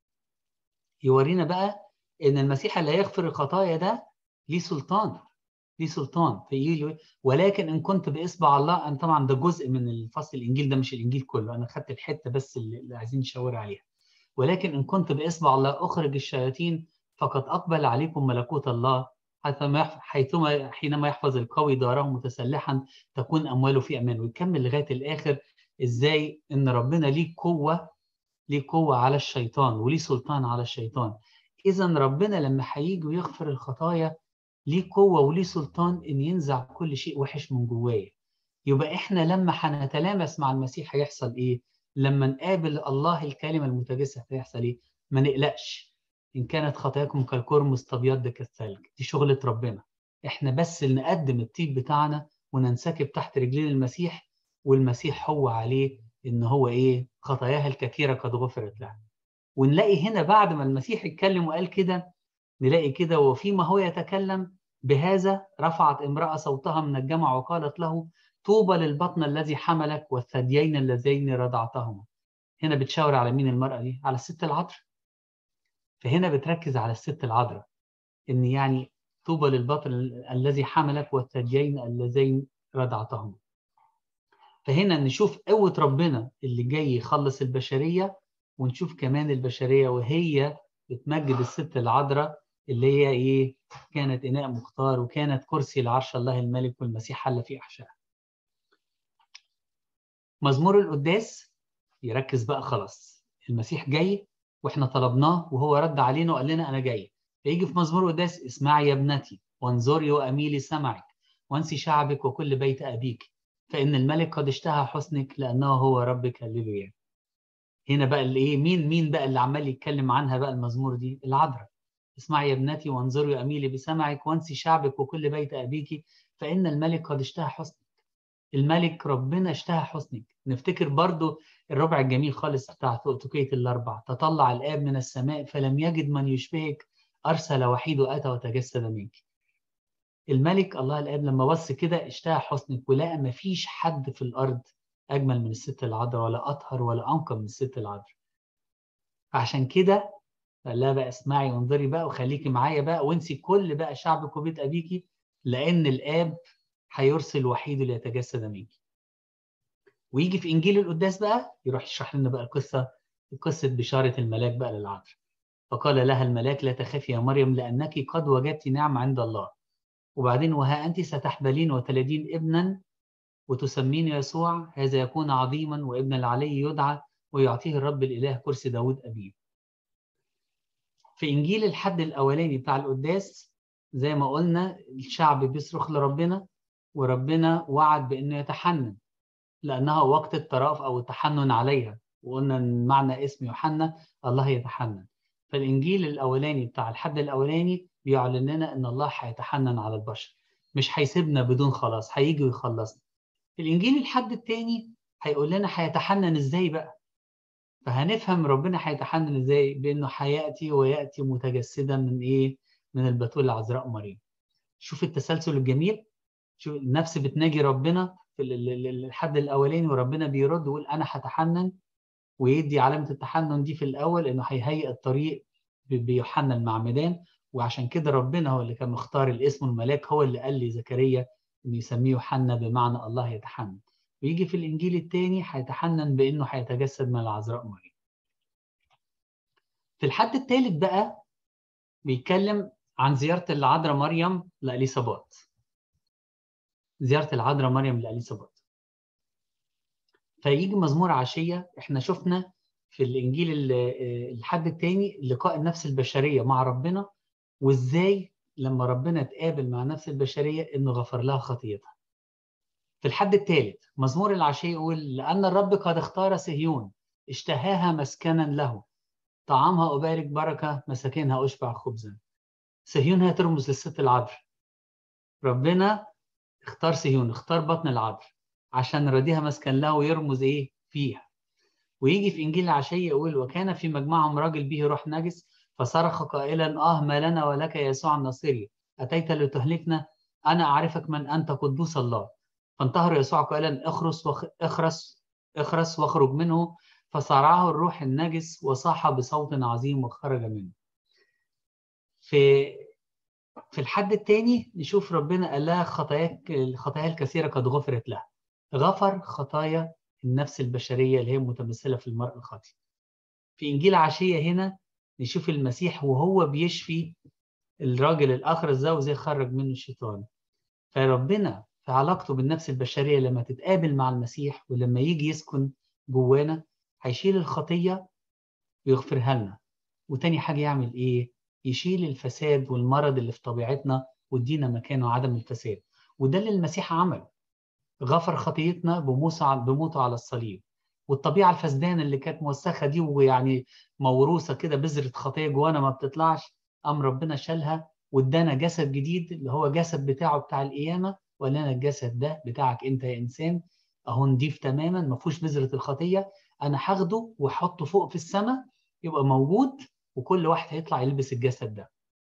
يورينا بقى إن المسيح اللي هيغفر الخطايا ده ليه سلطان ليه سلطان في ولكن ان كنت باصبع الله انا طبعا ده جزء من الفصل الانجيل ده مش الانجيل كله انا خدت الحته بس اللي عايزين نشاور عليها ولكن إن كنت بإصبع الله أخرج الشياطين فقد أقبل عليكم ملكوت الله حيثما حينما يحفظ القوي داره متسلحا تكون أمواله في أمان ويكمل لغاية الآخر إزاي إن ربنا ليه قوة ليه قوة على الشيطان وليه سلطان على الشيطان إذا ربنا لما هيجي ويغفر الخطايا ليه قوة وليه سلطان إن ينزع كل شيء وحش من جوايا يبقى إحنا لما هنتلامس مع المسيح هيحصل إيه؟ لما نقابل الله الكلمة المتجسد هيحصل ايه؟ ما نقلقش إن كانت خطاياكم كالكرمس تبيض كالثلج دي شغلة ربنا إحنا بس اللي نقدم الطيب بتاعنا وننسكب تحت رجلين المسيح والمسيح هو عليه إن هو إيه؟ خطاياها الكثيرة قد غفرت له ونلاقي هنا بعد ما المسيح اتكلم وقال كده نلاقي كده وفيما هو يتكلم بهذا رفعت امرأة صوتها من الجمع وقالت له طوبى للبطن الذي حملك والثديين اللذين رضعتهما هنا بتشاور على مين المرأة دي؟ على الست العذراء فهنا بتركز على الست العذراء إن يعني طوبى للبطن الذي حملك والثديين اللذين رضعتهما فهنا نشوف قوة ربنا اللي جاي يخلص البشرية ونشوف كمان البشرية وهي بتمجد الست العذراء اللي هي ايه كانت اناء مختار وكانت كرسي لعرش الله الملك والمسيح حل في احشائها مزمور القداس يركز بقى خلاص المسيح جاي واحنا طلبناه وهو رد علينا وقال لنا انا جاي فيجي في مزمور القداس اسمعي يا ابنتي وانظري واميلي سمعك وانسي شعبك وكل بيت ابيك فان الملك قد اشتهى حسنك لانه هو ربك هللويا هنا بقى اللي ايه مين مين بقى اللي عمال يتكلم عنها بقى المزمور دي العذراء اسمعي يا ابنتي وانظري واميلي بسمعك وانسي شعبك وكل بيت ابيك فان الملك قد اشتهى حسنك الملك ربنا اشتهى حسنك نفتكر برضو الربع الجميل خالص بتاع ثؤتكية الأربع تطلع الآب من السماء فلم يجد من يشبهك أرسل وحيد وأتى وتجسد منك الملك الله الآب لما بص كده اشتهى حسنك ولقى ما فيش حد في الأرض أجمل من الست العذراء ولا أطهر ولا أنقى من الست العذراء عشان كده قال لها بقى اسمعي وانظري بقى وخليكي معايا بقى وانسي كل بقى شعبك وبيت أبيكي لأن الآب هيرسل وحيد ليتجسد منك ويجي في انجيل القداس بقى يروح يشرح لنا بقى القصه قصه بشاره الملاك بقى للعذراء فقال لها الملاك لا تخافي يا مريم لانك قد وجدت نعمه عند الله وبعدين وها انت ستحبلين وتلدين ابنا وتسمين يسوع هذا يكون عظيما وابن العلي يدعى ويعطيه الرب الاله كرسي داود ابيه في انجيل الحد الاولاني بتاع القداس زي ما قلنا الشعب بيصرخ لربنا وربنا وعد بانه يتحنن لانها وقت الترأف او التحنن عليها وقلنا ان معنى اسم يوحنا الله يتحنن فالانجيل الاولاني بتاع الحد الاولاني بيعلن لنا ان الله هيتحنن على البشر مش هيسيبنا بدون خلاص هيجي ويخلصنا الانجيل الحد الثاني هيقول لنا هيتحنن ازاي بقى فهنفهم ربنا هيتحنن ازاي بانه هياتي وياتي متجسدا من ايه من البتول العذراء مريم شوف التسلسل الجميل شوف النفس بتناجي ربنا في الحد الاولاني وربنا بيرد ويقول انا هتحنن ويدي علامه التحنن دي في الاول انه هيهيئ الطريق بيوحنا المعمدان وعشان كده ربنا هو اللي كان مختار الاسم الملاك هو اللي قال لزكريا انه يسميه يوحنا بمعنى الله يتحنن ويجي في الانجيل الثاني هيتحنن بانه هيتجسد من العذراء مريم في الحد الثالث بقى بيتكلم عن زياره العذراء مريم لاليصابات زياره العذراء مريم لاليصابات فيجي مزمور عشيه احنا شفنا في الانجيل الحد الثاني لقاء النفس البشريه مع ربنا وازاي لما ربنا اتقابل مع نفس البشريه انه غفر لها خطيتها. في الحد الثالث مزمور العشيه يقول لان الرب قد اختار صهيون اشتهاها مسكنا له طعامها ابارك بركه مساكنها اشبع خبزا. صهيون هي ترمز للست العذراء. ربنا اختار صهيون اختار بطن العذراء عشان رديها مسكن له ويرمز ايه فيها. ويجي في انجيل العشيه يقول وكان في مجمعهم راجل به روح نجس فصرخ قائلا اه ما لنا ولك يا يسوع الناصري اتيت لتهلكنا انا اعرفك من انت قدوس الله فانتهر يسوع قائلا اخرس وخ... اخرس اخرس واخرج منه فصرعه الروح النجس وصاح بصوت عظيم وخرج منه في في الحد الثاني نشوف ربنا قال لها خطاياك الخطايا الكثيره قد غفرت لها غفر خطايا النفس البشريه اللي هي متمثله في المرء الخاطئ في انجيل عشيه هنا نشوف المسيح وهو بيشفي الراجل الاخرس ده وازاي خرج منه الشيطان فربنا في علاقته بالنفس البشريه لما تتقابل مع المسيح ولما يجي يسكن جوانا هيشيل الخطيه ويغفرها لنا وتاني حاجه يعمل ايه يشيل الفساد والمرض اللي في طبيعتنا ويدينا مكانه عدم الفساد وده اللي المسيح عمله غفر خطيتنا بموته على الصليب والطبيعه الفسدانه اللي كانت موسخه دي ويعني موروثه كده بذره خطيه جوانا ما بتطلعش قام ربنا شالها وادانا جسد جديد اللي هو جسد بتاعه بتاع القيامه وقال لنا الجسد ده بتاعك انت يا انسان اهو نضيف تماما ما فيهوش بذره الخطيه انا هاخده واحطه فوق في السماء يبقى موجود وكل واحد هيطلع يلبس الجسد ده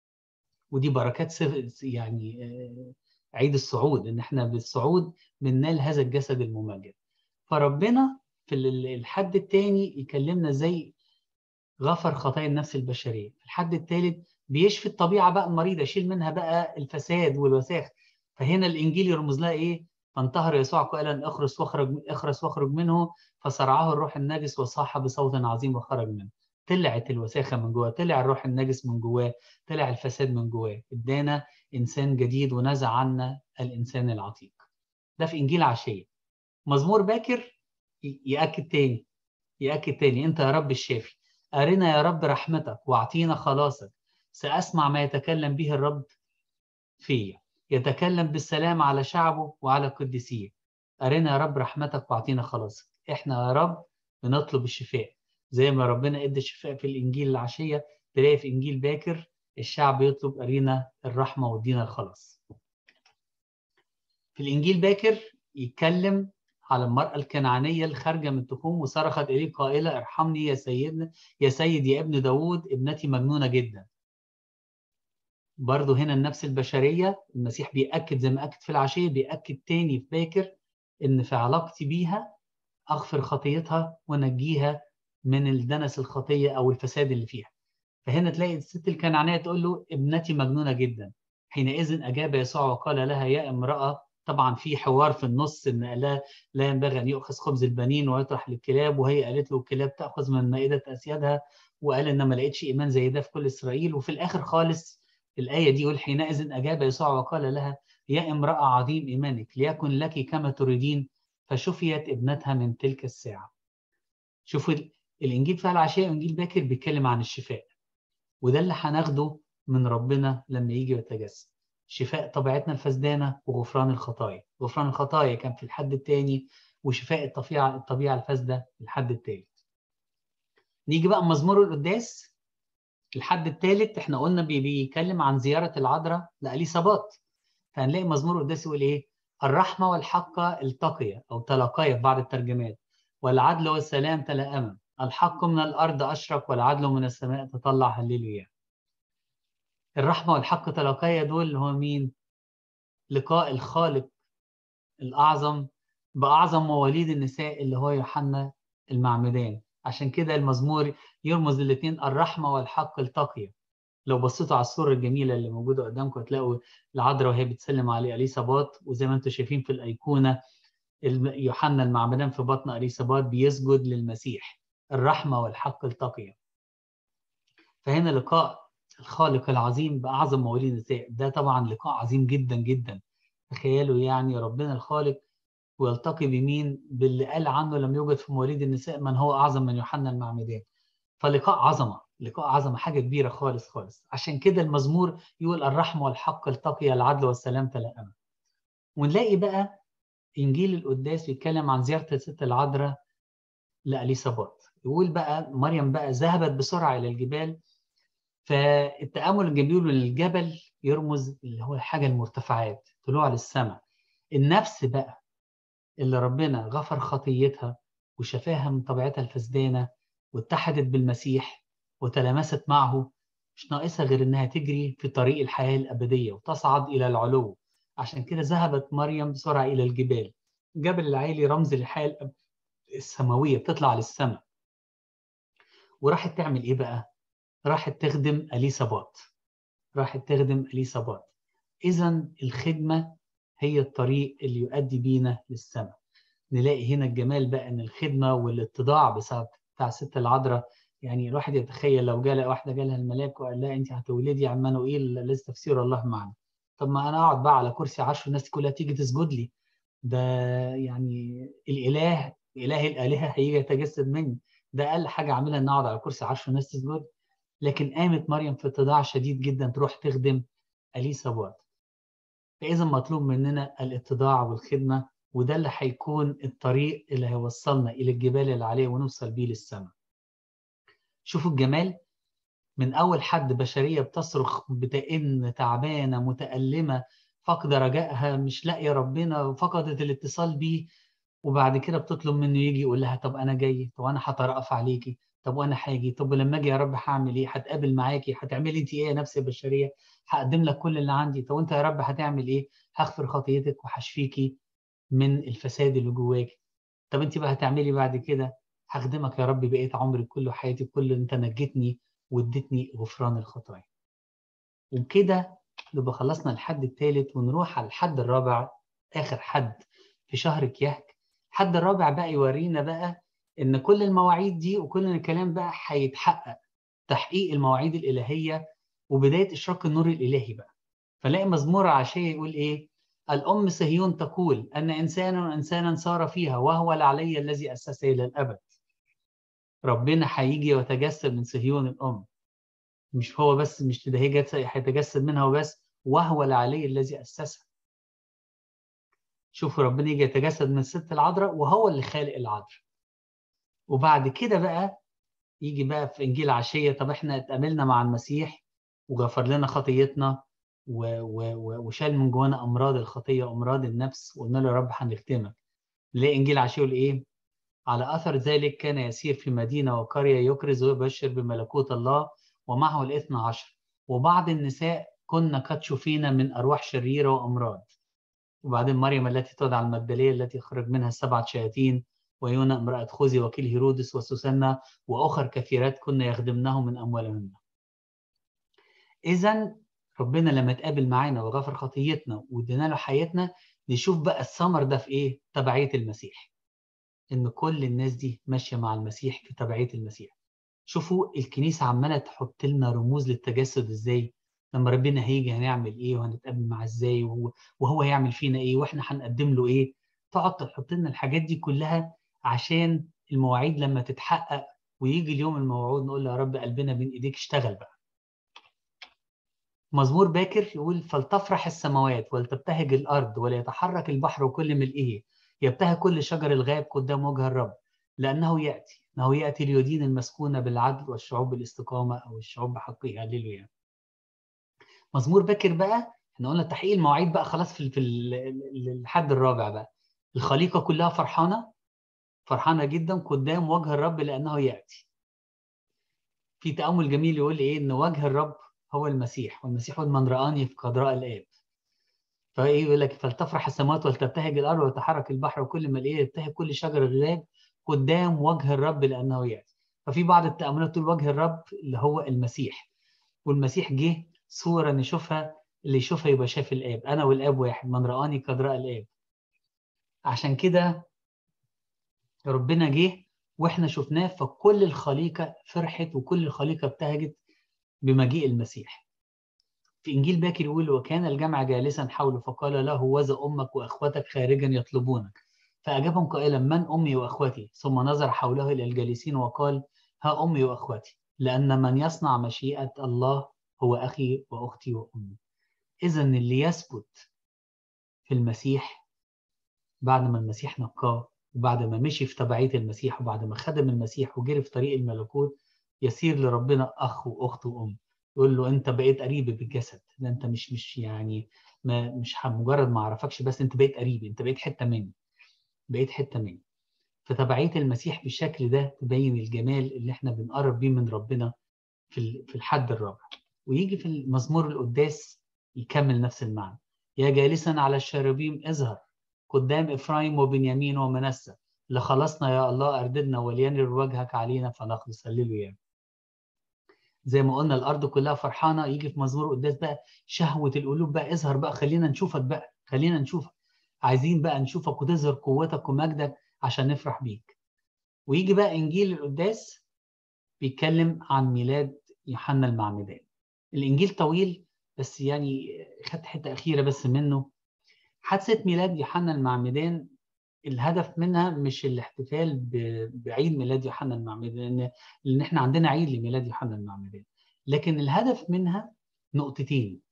ودي بركات يعني عيد الصعود ان احنا بالصعود بننال هذا الجسد الممجد فربنا في الحد الثاني يكلمنا زي غفر خطايا النفس البشريه الحد الثالث بيشفي الطبيعه بقى المريضه يشيل منها بقى الفساد والوساخ فهنا الانجيل يرمز لها ايه فانتهر يسوع قائلا اخرس واخرج اخرس واخرج منه فصرعه الروح النجس وصاح بصوت عظيم وخرج منه طلعت الوساخه من جواه طلع الروح النجس من جواه طلع الفساد من جواه ادانا انسان جديد ونزع عنا الانسان العتيق ده في انجيل عشيه مزمور باكر ياكد تاني ياكد تاني انت يا رب الشافي ارنا يا رب رحمتك واعطينا خلاصك ساسمع ما يتكلم به الرب فيا يتكلم بالسلام على شعبه وعلى قديسيه ارنا يا رب رحمتك واعطينا خلاصك احنا يا رب بنطلب الشفاء زي ما ربنا ادى الشفاء في الانجيل العشيه تلاقي في انجيل باكر الشعب يطلب ارينا الرحمه وادينا الخلاص في الانجيل باكر يتكلم على المرأة الكنعانية الخارجة من تخوم وصرخت إليه قائلة ارحمني يا سيدنا يا سيد يا ابن داوود ابنتي مجنونة جدا برضه هنا النفس البشرية المسيح بيأكد زي ما أكد في العشية بيأكد تاني في باكر إن في علاقتي بيها أغفر خطيتها ونجيها من الدنس الخطية أو الفساد اللي فيها فهنا تلاقي الست الكنعانية تقول له ابنتي مجنونة جدا حينئذ أجاب يسوع وقال لها يا امرأة طبعا في حوار في النص ان لا لا ينبغي ان يؤخذ خبز البنين ويطرح للكلاب وهي قالت له الكلاب تاخذ من مائده اسيادها وقال ان ما لقيتش ايمان زي ده في كل اسرائيل وفي الاخر خالص الايه دي يقول حينئذ اجاب يسوع وقال لها يا امراه عظيم ايمانك ليكن لك كما تريدين فشفيت ابنتها من تلك الساعه. شوفوا الانجيل في العشاء انجيل باكر بيتكلم عن الشفاء وده اللي هناخده من ربنا لما يجي يتجسد. شفاء طبيعتنا الفسدانه وغفران الخطايا غفران الخطايا كان في الحد الثاني وشفاء الطبيعه الطبيعه الفاسده في الحد الثالث نيجي بقى مزمور القداس الحد الثالث احنا قلنا بيتكلم عن زياره العذراء لاليصابات فهنلاقي مزمور القداس يقول ايه الرحمه والحق التقيا او تلاقيا في بعض الترجمات والعدل والسلام تلائما الحق من الارض اشرق والعدل من السماء تطلع هللويا الرحمة والحق تلاقيا دول اللي هو مين؟ لقاء الخالق الأعظم بأعظم مواليد النساء اللي هو يوحنا المعمدان عشان كده المزمور يرمز الاثنين الرحمه والحق التقيا لو بصيتوا على الصوره الجميله اللي موجوده قدامكم هتلاقوا العذراء وهي بتسلم على اليصابات وزي ما انتم شايفين في الايقونه يوحنا المعمدان في بطن اليصابات بيسجد للمسيح الرحمه والحق التقيا فهنا لقاء الخالق العظيم باعظم مواليد النساء ده طبعا لقاء عظيم جدا جدا تخيلوا يعني ربنا الخالق ويلتقي بمين باللي قال عنه لم يوجد في مواليد النساء من هو اعظم من يوحنا المعمدان فلقاء عظمه لقاء عظمه حاجه كبيره خالص خالص عشان كده المزمور يقول الرحمه والحق التقي العدل والسلام تلائما ونلاقي بقى انجيل القداس بيتكلم عن زياره الست العذراء لاليصابات يقول بقى مريم بقى ذهبت بسرعه الى الجبال فالتامل الجميل للجبل يرمز اللي هو الحاجه المرتفعات طلوع للسماء النفس بقى اللي ربنا غفر خطيتها وشفاها من طبيعتها الفسدانه واتحدت بالمسيح وتلامست معه مش ناقصها غير انها تجري في طريق الحياه الابديه وتصعد الى العلو عشان كده ذهبت مريم بسرعه الى الجبال الجبل العالي رمز للحياه السماويه بتطلع للسماء وراحت تعمل ايه بقى راحت تخدم اليصابات راحت تخدم اليصابات اذا الخدمه هي الطريق اللي يؤدي بينا للسماء نلاقي هنا الجمال بقى ان الخدمه والاتضاع بسبب بتاع الست العذراء يعني الواحد يتخيل لو جالها واحده جالها الملاك وقال لها انت هتولدي عمانوئيل لسه تفسير الله معنا طب ما انا اقعد بقى على كرسي عرش والناس كلها تيجي تسجد لي ده يعني الاله اله الالهه هيجي يتجسد مني ده اقل حاجه اعملها ان اقعد على كرسي عرش والناس تسجد لكن قامت مريم في اتضاع شديد جدا تروح تخدم اليصابات فاذا مطلوب مننا الاتضاع والخدمه وده اللي هيكون الطريق اللي هيوصلنا الى الجبال اللي عليه ونوصل بيه للسماء شوفوا الجمال من اول حد بشريه بتصرخ بتئن تعبانه متالمه فاقده رجائها مش لاقيه ربنا فقدت الاتصال بيه وبعد كده بتطلب منه يجي يقول لها طب انا جاي طب انا هترأف عليكي طب وانا هاجي طب لما اجي يا رب هعمل ايه هتقابل معاكي هتعملي انت ايه يا نفس البشريه هقدم لك كل اللي عندي طب انت يا رب هتعمل ايه هغفر خطيتك وهشفيكي من الفساد اللي جواكي طب انت بقى هتعملي بعد كده هخدمك يا رب بقيه عمري كله حياتي كله انت نجيتني واديتني غفران الخطايا وبكده نبقى خلصنا الحد الثالث ونروح على الحد الرابع اخر حد في شهر كيهك الحد الرابع بقى يورينا بقى ان كل المواعيد دي وكل الكلام بقى هيتحقق تحقيق المواعيد الالهيه وبدايه اشراق النور الالهي بقى فنلاقي مزمور عشيه يقول ايه الام صهيون تقول ان انسانا انسانا صار فيها وهو العلي الذي اسس الى الابد ربنا هيجي ويتجسد من صهيون الام مش هو بس مش ده هي هيتجسد منها وبس وهو العلي الذي اسسها شوفوا ربنا يجي يتجسد من الست العذراء وهو اللي خالق العذراء وبعد كده بقى يجي بقى في انجيل عشيه طب احنا اتقابلنا مع المسيح وغفر لنا خطيتنا و و و وشال من جوانا امراض الخطيه وامراض النفس وقلنا له يا رب هنختمك نلاقي انجيل عشيه يقول ايه على اثر ذلك كان يسير في مدينه وقريه يكرز ويبشر بملكوت الله ومعه الاثنى عشر وبعض النساء كنا قد شفينا من ارواح شريره وامراض وبعدين مريم التي تدعى المجدليه التي خرج منها السبعه شياطين ويونا امرأة خوذي وكيل هيرودس وسوسنة وأخر كثيرات كنا يخدمناه من أموالهن إذا ربنا لما تقابل معانا وغفر خطيتنا وادينا له حياتنا نشوف بقى الثمر ده في إيه؟ تبعية المسيح إن كل الناس دي ماشية مع المسيح في تبعية المسيح شوفوا الكنيسة عمالة تحط لنا رموز للتجسد إزاي لما ربنا هيجي هنعمل إيه وهنتقابل معاه إزاي وهو هيعمل فينا إيه وإحنا هنقدم له إيه تقعد تحط لنا الحاجات دي كلها عشان المواعيد لما تتحقق ويجي اليوم الموعود نقول له يا رب قلبنا بين ايديك اشتغل بقى مزمور باكر يقول فلتفرح السماوات ولتبتهج الارض وليتحرك البحر وكل ملئه يبتهج كل شجر الغاب قدام وجه الرب لانه ياتي انه ياتي ليدين المسكونه بالعدل والشعوب بالاستقامه او الشعوب بحقه هللويا مزمور باكر بقى احنا قلنا تحقيق المواعيد بقى خلاص في الحد الرابع بقى الخليقه كلها فرحانه فرحانه جدا قدام وجه الرب لانه ياتي في تامل جميل يقول ايه ان وجه الرب هو المسيح والمسيح هو من رآني في قدراء الاب فايه يقول لك فلتفرح السماوات ولتبتهج الارض ويتحرك البحر وكل ما ايه يبتهج كل شجر غلاب قدام وجه الرب لانه ياتي ففي بعض التأملات تقول وجه الرب اللي هو المسيح والمسيح جه صورة نشوفها اللي يشوفها يبقى شاف الآب أنا والآب واحد من رآني قد رأى الآب عشان كده ربنا جه واحنا شفناه فكل الخليقة فرحت وكل الخليقة ابتهجت بمجيء المسيح في إنجيل باكر يقول وكان الجمع جالسا حوله فقال له وذا أمك وأخوتك خارجا يطلبونك فأجابهم قائلا من أمي وأخوتي ثم نظر حوله إلى الجالسين وقال ها أمي وأخوتي لأن من يصنع مشيئة الله هو أخي وأختي وأمي إذا اللي يثبت في المسيح بعد ما المسيح نقاه وبعد ما مشي في تبعية المسيح وبعد ما خدم المسيح وجري في طريق الملكوت يصير لربنا أخ وأخت وأم يقول له أنت بقيت قريب بالجسد ده أنت مش مش يعني ما مش مجرد ما أعرفكش بس أنت بقيت قريب أنت بقيت حتة مني بقيت حتة مني فتبعية المسيح بالشكل ده تبين الجمال اللي احنا بنقرب بيه من ربنا في في الحد الرابع ويجي في المزمور القداس يكمل نفس المعنى يا جالسا على الشرابيم اظهر قدام افرايم وبنيامين ومنسى لخلصنا يا الله ارددنا ولينر وجهك علينا فنخلص هللويا زي ما قلنا الارض كلها فرحانه يجي في مزمور قداس بقى شهوه القلوب بقى اظهر بقى خلينا نشوفك بقى خلينا نشوفك عايزين بقى نشوفك وتظهر قوتك ومجدك عشان نفرح بيك ويجي بقى انجيل القداس بيتكلم عن ميلاد يوحنا المعمدان الانجيل طويل بس يعني خدت حته اخيره بس منه حادثه ميلاد يوحنا المعمدان الهدف منها مش الاحتفال بعيد ميلاد يوحنا المعمدان لان احنا عندنا عيد لميلاد يوحنا المعمدان لكن الهدف منها نقطتين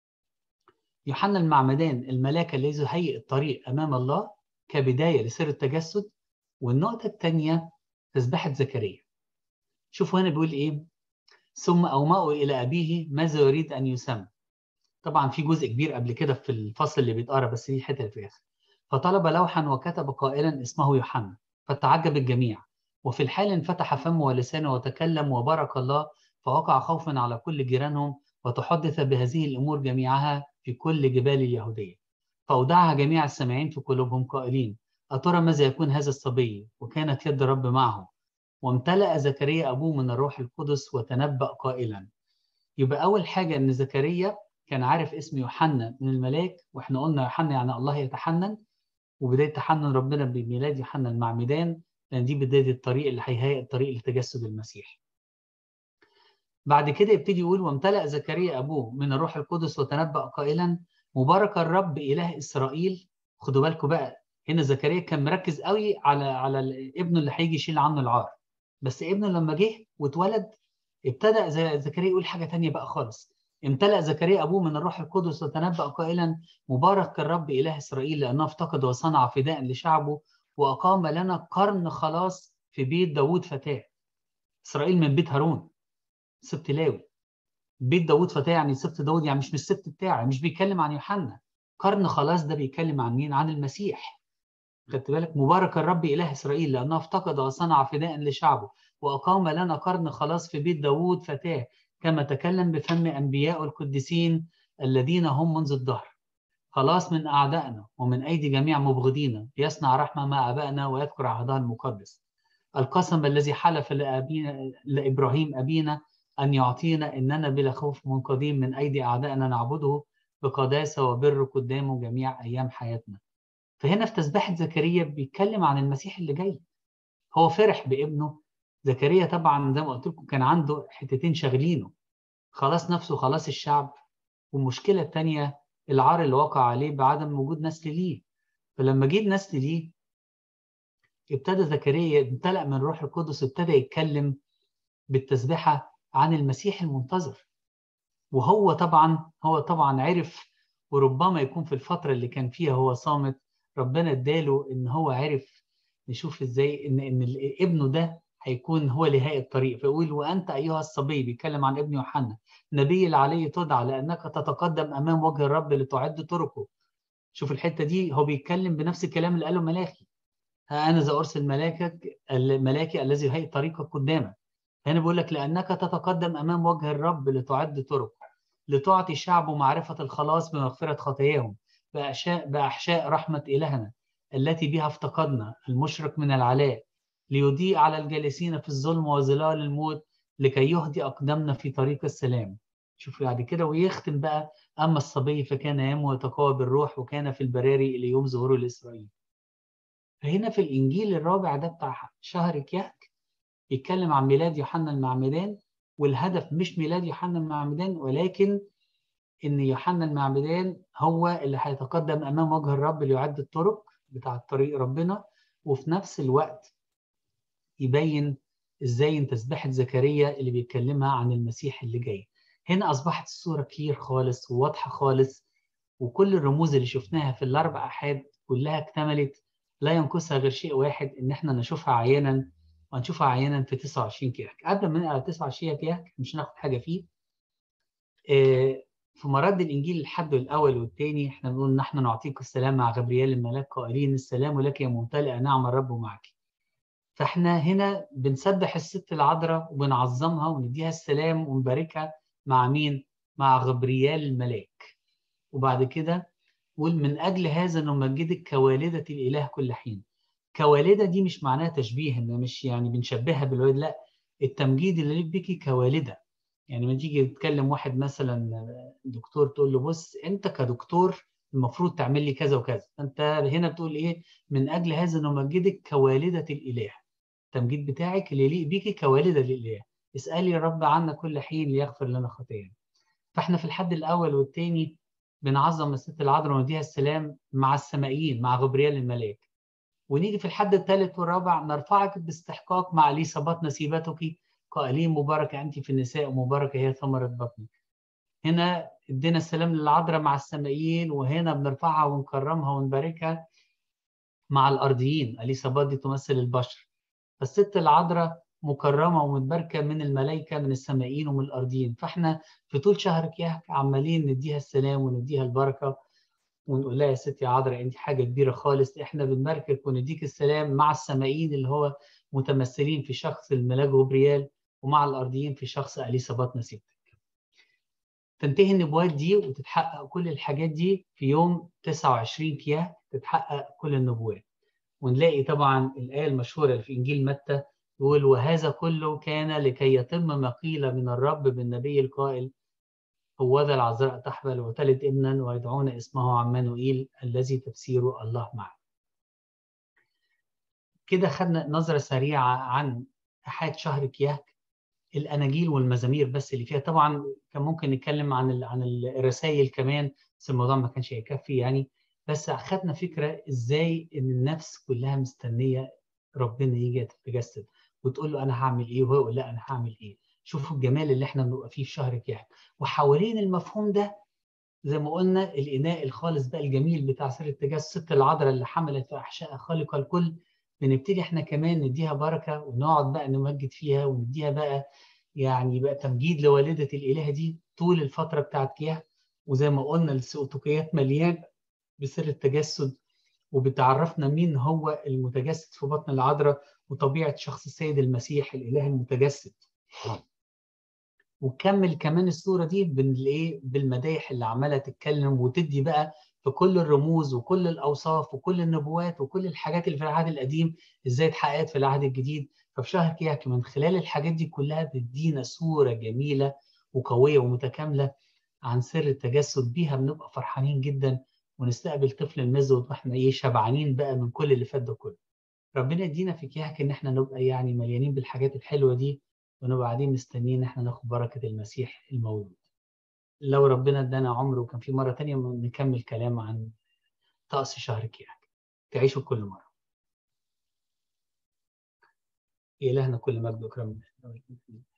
يوحنا المعمدان الملاك الذي هيئ الطريق امام الله كبدايه لسر التجسد والنقطه الثانيه تسبحه زكريا شوفوا هنا بيقول ايه ثم اومأوا الى ابيه ماذا يريد ان يسمى طبعا في جزء كبير قبل كده في الفصل اللي بيتقرا بس دي الحته اللي في الاخر فطلب لوحا وكتب قائلا اسمه يوحنا فتعجب الجميع وفي الحال انفتح فمه ولسانه وتكلم وبارك الله فوقع خوفا على كل جيرانهم وتحدث بهذه الامور جميعها في كل جبال اليهوديه فاودعها جميع السامعين في قلوبهم قائلين اترى ماذا يكون هذا الصبي وكانت يد الرب معه وامتلأ زكريا ابوه من الروح القدس وتنبأ قائلا يبقى اول حاجه ان زكريا كان عارف اسم يوحنا من الملاك واحنا قلنا يوحنا يعني الله يتحنن وبدايه تحنن ربنا بميلاد يوحنا المعمدان لان دي بدايه الطريق اللي هيهيئ الطريق لتجسد المسيح. بعد كده يبتدي يقول وامتلأ زكريا ابوه من الروح القدس وتنبأ قائلا مبارك الرب اله اسرائيل خدوا بالكم بقى هنا زكريا كان مركز قوي على على ابنه اللي هيجي يشيل عنه العار بس ابنه لما جه واتولد ابتدى زكريا يقول حاجه ثانيه بقى خالص امتلأ زكريا أبوه من الروح القدس وتنبأ قائلا مبارك الرب إله إسرائيل لأنه افتقد وصنع فداء لشعبه وأقام لنا قرن خلاص في بيت داوود فتاة إسرائيل من بيت هارون سبت لاوي بيت داوود فتاة يعني سبت داوود يعني مش من السبت بتاعي مش بيتكلم عن يوحنا قرن خلاص ده بيتكلم عن مين عن المسيح خدت بالك مبارك الرب إله إسرائيل لأنه افتقد وصنع فداء لشعبه وأقام لنا قرن خلاص في بيت داوود فتاة كما تكلم بفم أنبياء القديسين الذين هم منذ الدهر خلاص من أعدائنا ومن أيدي جميع مبغضينا يصنع رحمة مع أبائنا ويذكر عهدها المقدس القسم الذي حلف لأبينا لإبراهيم أبينا أن يعطينا إننا بلا خوف منقذين من أيدي أعدائنا نعبده بقداسة وبر قدامه جميع أيام حياتنا فهنا في تسبيحة زكريا بيتكلم عن المسيح اللي جاي هو فرح بابنه زكريا طبعا زي ما قلت لكم كان عنده حتتين شاغلينه خلاص نفسه خلاص الشعب والمشكلة الثانية العار اللي وقع عليه بعدم وجود نسل ليه فلما جه نسل ليه ابتدى زكريا امتلأ من روح القدس ابتدى يتكلم بالتسبيحة عن المسيح المنتظر وهو طبعا هو طبعا عرف وربما يكون في الفترة اللي كان فيها هو صامت ربنا اداله ان هو عرف نشوف ازاي ان ان ابنه ده هيكون هو لهاء الطريق فيقول وانت ايها الصبي بيتكلم عن ابن يوحنا نبي العلي تدعى لانك تتقدم امام وجه الرب لتعد طرقه شوف الحته دي هو بيتكلم بنفس الكلام اللي قاله ملاكي ها انا ذا ارسل ملاكك الملاكي الذي يهيئ طريقك قدامك هنا بيقول لك لانك تتقدم امام وجه الرب لتعد طرقه لتعطي شعبه معرفه الخلاص بمغفره خطاياهم بأحشاء, بأحشاء رحمة إلهنا التي بها افتقدنا المشرق من العلاء ليضيء على الجالسين في الظلم وظلال الموت لكي يهدي أقدامنا في طريق السلام شوف بعد كده ويختم بقى أما الصبي فكان ينمو ويتقوى بالروح وكان في البراري إلى يوم ظهوره لإسرائيل فهنا في الإنجيل الرابع ده بتاع شهر كيهك يتكلم عن ميلاد يوحنا المعمدان والهدف مش ميلاد يوحنا المعمدان ولكن ان يوحنا المعمدان هو اللي هيتقدم امام وجه الرب ليعد الطرق بتاع طريق ربنا وفي نفس الوقت يبين ازاي تسبحة زكريا اللي بيتكلمها عن المسيح اللي جاي هنا اصبحت الصورة كلير خالص وواضحة خالص وكل الرموز اللي شفناها في الاربع احاد كلها اكتملت لا ينقصها غير شيء واحد ان احنا نشوفها عيانا وهنشوفها عيانا في 29 كيهك قبل ما نقرا 29 كيهك مش هناخد حاجه فيه آه في مرد الانجيل الحد الاول والثاني احنا بنقول نحن نعطيك السلام مع غبريال الملاك قائلين السلام لك يا ممتلئه نعم الرب معك فاحنا هنا بنسبح الست العذراء وبنعظمها ونديها السلام ونباركها مع مين مع غبريال الملاك وبعد كده قول من اجل هذا نمجدك كوالده الاله كل حين كوالده دي مش معناها تشبيه ان مش يعني بنشبهها بالوالد لا التمجيد اللي ليك بيكي كوالده يعني لما تيجي تتكلم واحد مثلا دكتور تقول له بص انت كدكتور المفروض تعمل لي كذا وكذا انت هنا بتقول ايه من اجل هذا نمجدك كوالده الاله التمجيد بتاعك اللي يليق بيكي كوالده للاله اسالي الرب عنا كل حين ليغفر لنا خطايانا فاحنا في الحد الاول والثاني بنعظم الست العذراء ونديها السلام مع السمائيين مع غبريال الملاك ونيجي في الحد الثالث والرابع نرفعك باستحقاق مع اليصابات نسيبتك قائلين مباركة أنت في النساء ومباركة هي ثمرة بطنك هنا ادينا السلام للعذراء مع السمائيين وهنا بنرفعها ونكرمها ونباركها مع الأرضيين اليصابات دي تمثل البشر فالست العذراء مكرمة ومتباركة من الملائكة من السمائيين ومن الأرضيين فاحنا في طول شهر كيهك عمالين نديها السلام ونديها البركة ونقول لها يا ست يا عذراء انت حاجة كبيرة خالص احنا بنباركك ونديك السلام مع السمائيين اللي هو متمثلين في شخص الملاك غبريال ومع الأرضيين في شخص أليسابات نسيبتك تنتهي النبوات دي وتتحقق كل الحاجات دي في يوم 29 كياه تتحقق كل النبوات ونلاقي طبعا الآية المشهورة في إنجيل متى يقول وهذا كله كان لكي يتم ما قيل من الرب بالنبي القائل هوذا العذراء تحبل وتلد ابنا ويدعون اسمه عمانوئيل الذي تفسيره الله معه كده خدنا نظرة سريعة عن أحد شهر كياك الأناجيل والمزامير بس اللي فيها طبعا كان ممكن نتكلم عن عن الرسائل كمان بس الموضوع ما كانش هيكفي يعني بس أخدنا فكرة إزاي إن النفس كلها مستنية ربنا يجي يتجسد وتقول له أنا هعمل إيه وهو يقول لا أنا هعمل إيه شوفوا الجمال اللي احنا بنبقى فيه في شهر كياك وحوالين المفهوم ده زي ما قلنا الإناء الخالص بقى الجميل بتاع سر التجسد ست العذراء اللي حملت في أحشاء خالق الكل بنبتدي احنا كمان نديها بركه ونقعد بقى نمجد فيها ونديها بقى يعني بقى تمجيد لوالده الاله دي طول الفتره بتاعت كياه وزي ما قلنا السؤتوكيات مليان بسر التجسد وبتعرفنا مين هو المتجسد في بطن العذراء وطبيعه شخص السيد المسيح الاله المتجسد. وكمل كمان الصوره دي بالايه بالمدايح اللي عماله تتكلم وتدي بقى في كل الرموز وكل الاوصاف وكل النبوات وكل الحاجات اللي في العهد القديم ازاي اتحققت في العهد الجديد ففي شهر كياك من خلال الحاجات دي كلها بتدينا صوره جميله وقويه ومتكامله عن سر التجسد بيها بنبقى فرحانين جدا ونستقبل طفل المزود واحنا ايه شبعانين بقى من كل اللي فات ده كله. ربنا يدينا في كياك ان احنا نبقى يعني مليانين بالحاجات الحلوه دي ونبقى قاعدين مستنيين ان احنا ناخد بركه المسيح المولود. لو ربنا ادانا عمر وكان في مره تانية نكمل كلام عن طقس شهر كياك. تعيشوا كل مره. إلهنا كل مجد وكرم